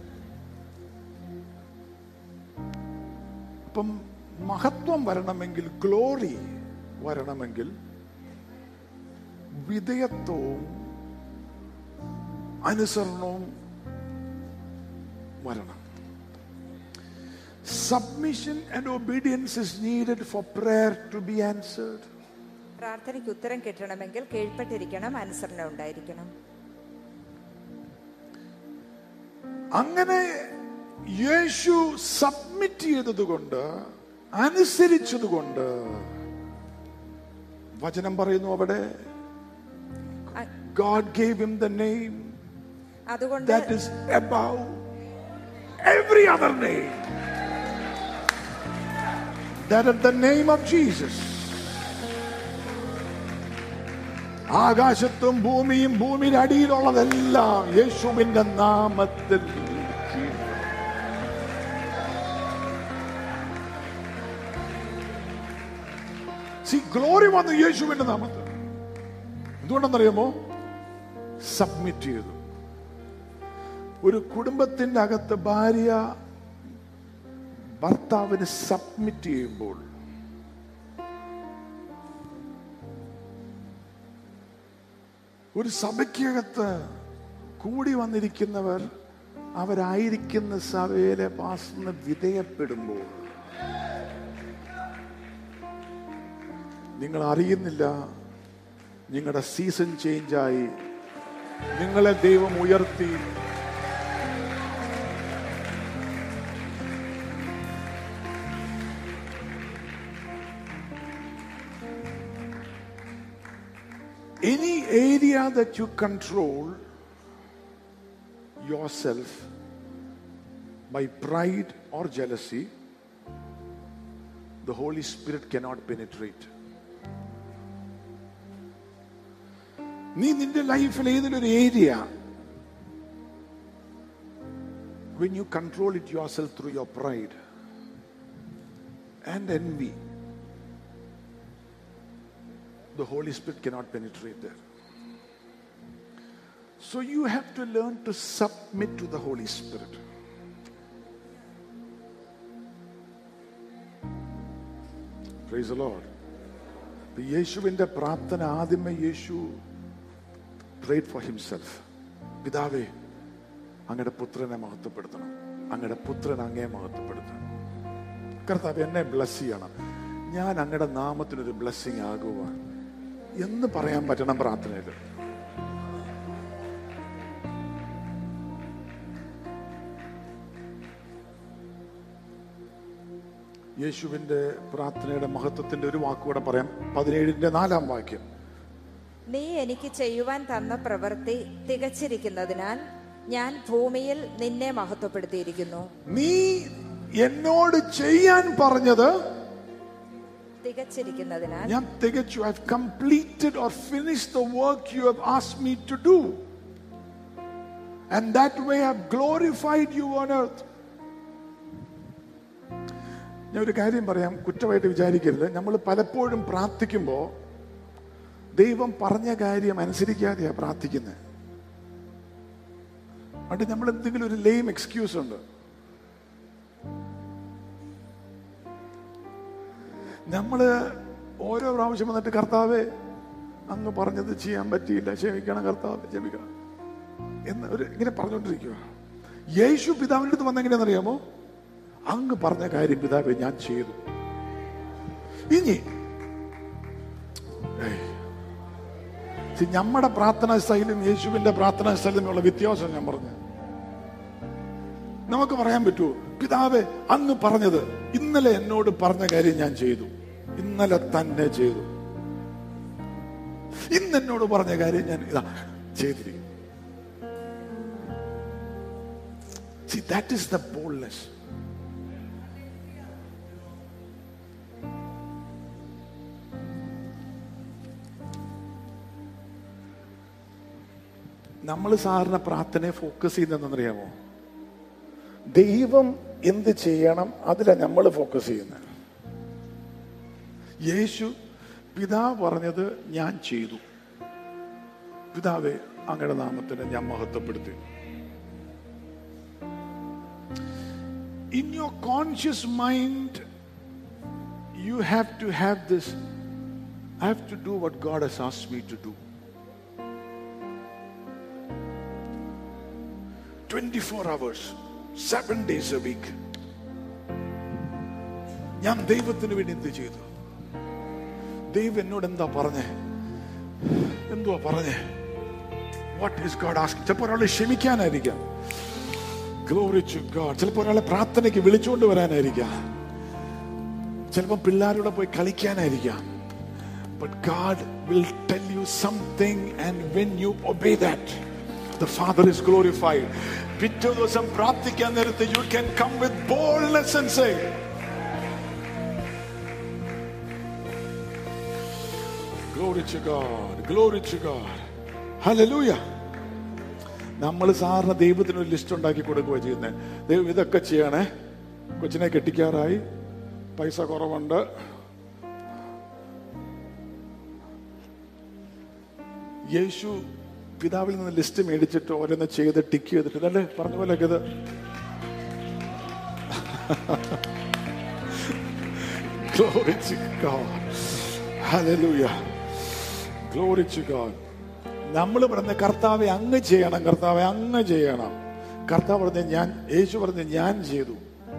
അപ്പം മഹത്വം വരണമെങ്കിൽ ഗ്ലോറി വരണമെങ്കിൽ വിധേയത്വവും അനുസരണവും വരണം submission and obedience is needed for prayer to be answered പ്രാർത്ഥനയ്ക്ക് ഉത്തരം കിട്ടണമെങ്കിൽ കീഴ്പ്പെട്ടിരിക്കണം അനുസരണം ഉണ്ടായിരിക്കണം അങ്ങനെ യേശു സബ്മിറ്റ് ചെയ്തതുകൊണ്ട് അനുസരിച്ചതുകൊണ്ട് വചനം പറയുന്നു അവിടെ അ- God gave him the name അതുകൊണ്ട് that is above every other name. That at the name of Jesus. ആകാശത്തും ഭൂമിയും ഭൂമിയുടെ അടിയിലുള്ളതെല്ലാം യേശുവിന്റെ നാമത്തിൽ കീഴ്. See, ഗ്ലോറി വന്നു യേശുവിന്റെ നാമത്തിൽ എന്തുകൊണ്ടെന്നറിയാമോ സബ്മിറ്റ് ചെയ്തു ഒരു കുടുംബത്തിന്റെ അകത്ത് ഭാര്യ ഭർത്താവിന് സബ്മിറ്റ് ചെയ്യുമ്പോൾ ഒരു സഭയ്ക്കകത്ത് കൂടി വന്നിരിക്കുന്നവർ അവരായിരിക്കുന്ന സഭയിലെ പാസ്ന്ന് വിധേയപ്പെടുമ്പോൾ നിങ്ങൾ അറിയുന്നില്ല നിങ്ങളുടെ സീസൺ ചേഞ്ചായി നിങ്ങളെ ദൈവം ഉയർത്തി any area that you control yourself by pride or jealousy, the Holy Spirit cannot penetrate. നീ നിന്റെ ലൈഫിൽ ഏതൊരു area when you control it yourself through your pride and envy, the Holy Spirit cannot penetrate there. So you have to learn to submit to the Holy Spirit. Praise the Lord. ഇപ്പൊ യേശുവിന്റെ പ്രാർത്ഥന ആദ്യമേ യേശു prayed for himself. പിതാവേ അങ്ങയുടെ പുത്രനെ മഹത്വപ്പെടുത്തണം അങ്ങയുടെ പുത്രൻ അങ്ങേ മഹത്വപ്പെടുത്തണം കർത്താവ് എന്നെ ബ്ലസ് ചെയ്യണം ഞാൻ അങ്ങയുടെ നാമത്തിനൊരു ബ്ലെസ്സിങ് ആകുവാൻ എന്ന് പറയാൻ പറ്റണം പ്രാർത്ഥനയിൽ യേശുവിന്റെ പ്രാർത്ഥനയുടെ മഹത്വത്തിന്റെ ഒരു വാക്കുകൂടെ പറയാം പതിനേഴിന്റെ നാലാം വാക്യം നീ എനിക്ക് ചെയ്യുവാൻ തന്ന പ്രവൃത്തി തികച്ചിരിക്കുന്നതിനാൽ ഞാൻ ഭൂമിയിൽ നിന്നെ മഹത്വപ്പെടുത്തിയിരിക്കുന്നു നീ എന്നോട് ചെയ്യാൻ പറഞ്ഞത് തികച്ചിരിക്കുന്നതിനാൽ ഞാൻ തികച്ചു I completed or finish the work you have ask me to do and that way have glorified you on earth ഞാൻ ഒരു കാര്യം പറയാം കുറ്റമായിട്ട് വിചാരിക്കരുത് നമ്മൾ പലപ്പോഴും പ്രാർത്ഥിക്കുമ്പോൾ ദൈവം പറഞ്ഞ കാര്യം അനുസരിക്കാതെയാ പ്രാർത്ഥിക്കുന്നത് അതുകൊണ്ട് നമ്മൾ എന്തെങ്കിലും ഒരു ലെയിം എക്സ്ക്യൂസ് ഉണ്ട് നമ്മള് ഓരോ പ്രാവശ്യം വന്നിട്ട് കർത്താവെ അങ്ങ് പറഞ്ഞത് ചെയ്യാൻ പറ്റിയില്ല ക്ഷമിക്കണം കർത്താവ് ക്ഷമിക്കണം എന്ന് ഒരു ഇങ്ങനെ പറഞ്ഞുകൊണ്ടിരിക്കുക യേശു പിതാവിൻ്റെ അടുത്ത് വന്നെങ്ങനെയാണെന്നറിയാമോ അങ്ങ് പറഞ്ഞ കാര്യം പിതാവെ ഞാൻ ചെയ്തു ഇനി ഏയ്. See, നമ്മുടെ പ്രാർത്ഥനാ സ്റ്റൈലും യേശുവിന്റെ പ്രാർത്ഥനാ സ്റ്റൈലും തമ്മിലുള്ള വ്യത്യാസം ഞാൻ പറഞ്ഞു നമുക്ക് പറയാൻ പറ്റുമോ പിതാവെ അങ്ങ് പറഞ്ഞത് ഇന്നലെ എന്നോട് പറഞ്ഞ കാര്യം ഞാൻ ചെയ്തു ഇന്നലെ തന്നെ ചെയ്തു ഇന്ന് എന്നോട് പറഞ്ഞ കാര്യം ഞാൻ ഇതാ ചെയ്തിരിക്കുന്നു See, that is the boldness. നമ്മൾ സാറിന് പ്രാർത്ഥനയെ ഫോക്കസ് ചെയ്യുന്നതെന്നറിയാമോ ദൈവം എന്ത് ചെയ്യണം അതിലാണ് നമ്മൾ ഫോക്കസ് ചെയ്യുന്നത് യേശു പിതാവ് പറഞ്ഞത് ഞാൻ ചെയ്തു പിതാവെ അങ്ങയുടെ നാമത്തിന് ഞാൻ മഹത്വപ്പെടുത്തി in your conscious mind you have to have this I have to do what God has ask me to do 24 hours, seven days a week. ഞാൻ ദൈവത്തിന് വേണ്ടി എന്ത് ചെയ്തു ദൈവം എന്നോട് എന്താ പറഞ്ഞേ എന്തുവാ പറഞ്ഞേ വാട്ട് ഈസ് ഗോഡ് ആസ്ക് ചിലപ്പോൾ ഒരാളെ ക്ഷമിക്കാനായിരിക്കാം ഗ്ലോറി ടു ഗോഡ് ചിലപ്പോൾ ഒരാളെ പ്രാർത്ഥനയ്ക്ക് വിളിച്ചുകൊണ്ട് വരാനായിരിക്കാം ചിലപ്പോൾ പിള്ളേരോടെ പോയി കളിക്കാനായിരിക്കാം but God will tell you something and when you obey that the father is glorified പിറ്റേ ദിവസം പ്രാർത്ഥിക്കാൻ നേരത്ത് you can come with boldness and say Glory to God. Glory to God. Hallelujah. നമ്മൾ സാറിന് ദൈവത്തിന് ഒരു ലിസ്റ്റ് ഉണ്ടാക്കി കൊടുക്കുക ചെയ്യുന്നത് ദൈവം ഇതൊക്കെ ചെയ്യണേ കൊച്ചിനെ കെട്ടിക്കാറായി പൈസ കുറവുണ്ട് യേശു പിതാവിൽ നിന്ന് ലിസ്റ്റ് മേടിച്ചിട്ട് ഓരോന്ന് ചെയ്ത് ടിക്ക് ചെയ്തിട്ട് അല്ലേ പറഞ്ഞ പോലെ ഇത് Glory to God. Hallelujah. Glory to God. നമ്മൾ പറഞ്ഞ കർത്താവെ അങ്ങ് ചെയ്യണം കർത്താവെ അങ്ങ് ചെയ്യണം കർത്താവ് പറഞ്ഞ ഞാൻ യേശു പറഞ്ഞ ഞാൻ ചെയ്തു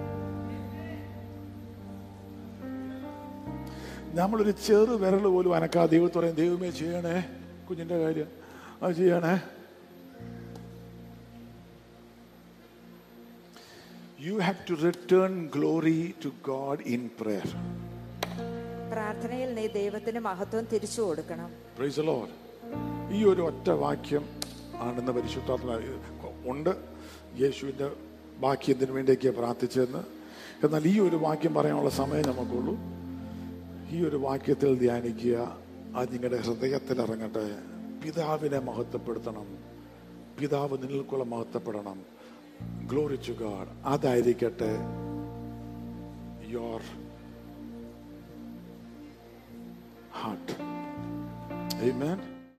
നമ്മളൊരു ചെറു വിരൽ പോലും അനക്കാ ദൈവത്തോടെ പറയും ദൈവമേ ചെയ്യണേ കുഞ്ഞിന്റെ കാര്യം അത് ചെയ്യണേ You have to return glory to God in prayer. പ്രാർത്ഥനയിൽ നീ ദൈവത്തിന് മഹത്വം തിരിച്ചു കൊടുക്കണം Praise the Lord. ഈ ഒരു ഒറ്റ വാക്യം ആണെന്ന് പരിശുദ്ധാത്മ ഉണ്ട് യേശുവിൻ്റെ വാക്യത്തിന് വേണ്ടിയൊക്കെ പ്രാർത്ഥിച്ചതെന്ന് എന്നാൽ ഈ ഒരു വാക്യം പറയാനുള്ള സമയം നമുക്കുള്ളൂ ഈ ഒരു വാക്യത്തിൽ ധ്യാനിക്കുക അത് നിങ്ങളുടെ ഹൃദയത്തിൽ ഇറങ്ങട്ടെ പിതാവിനെ മഹത്വപ്പെടുത്തണം പിതാവ് നിങ്ങൾക്കുള്ള മഹത്വപ്പെടണം ഗ്ലോറി ടു ഗാഡ് അതായിരിക്കട്ടെ യോർ ഹാർട്ട് Amen.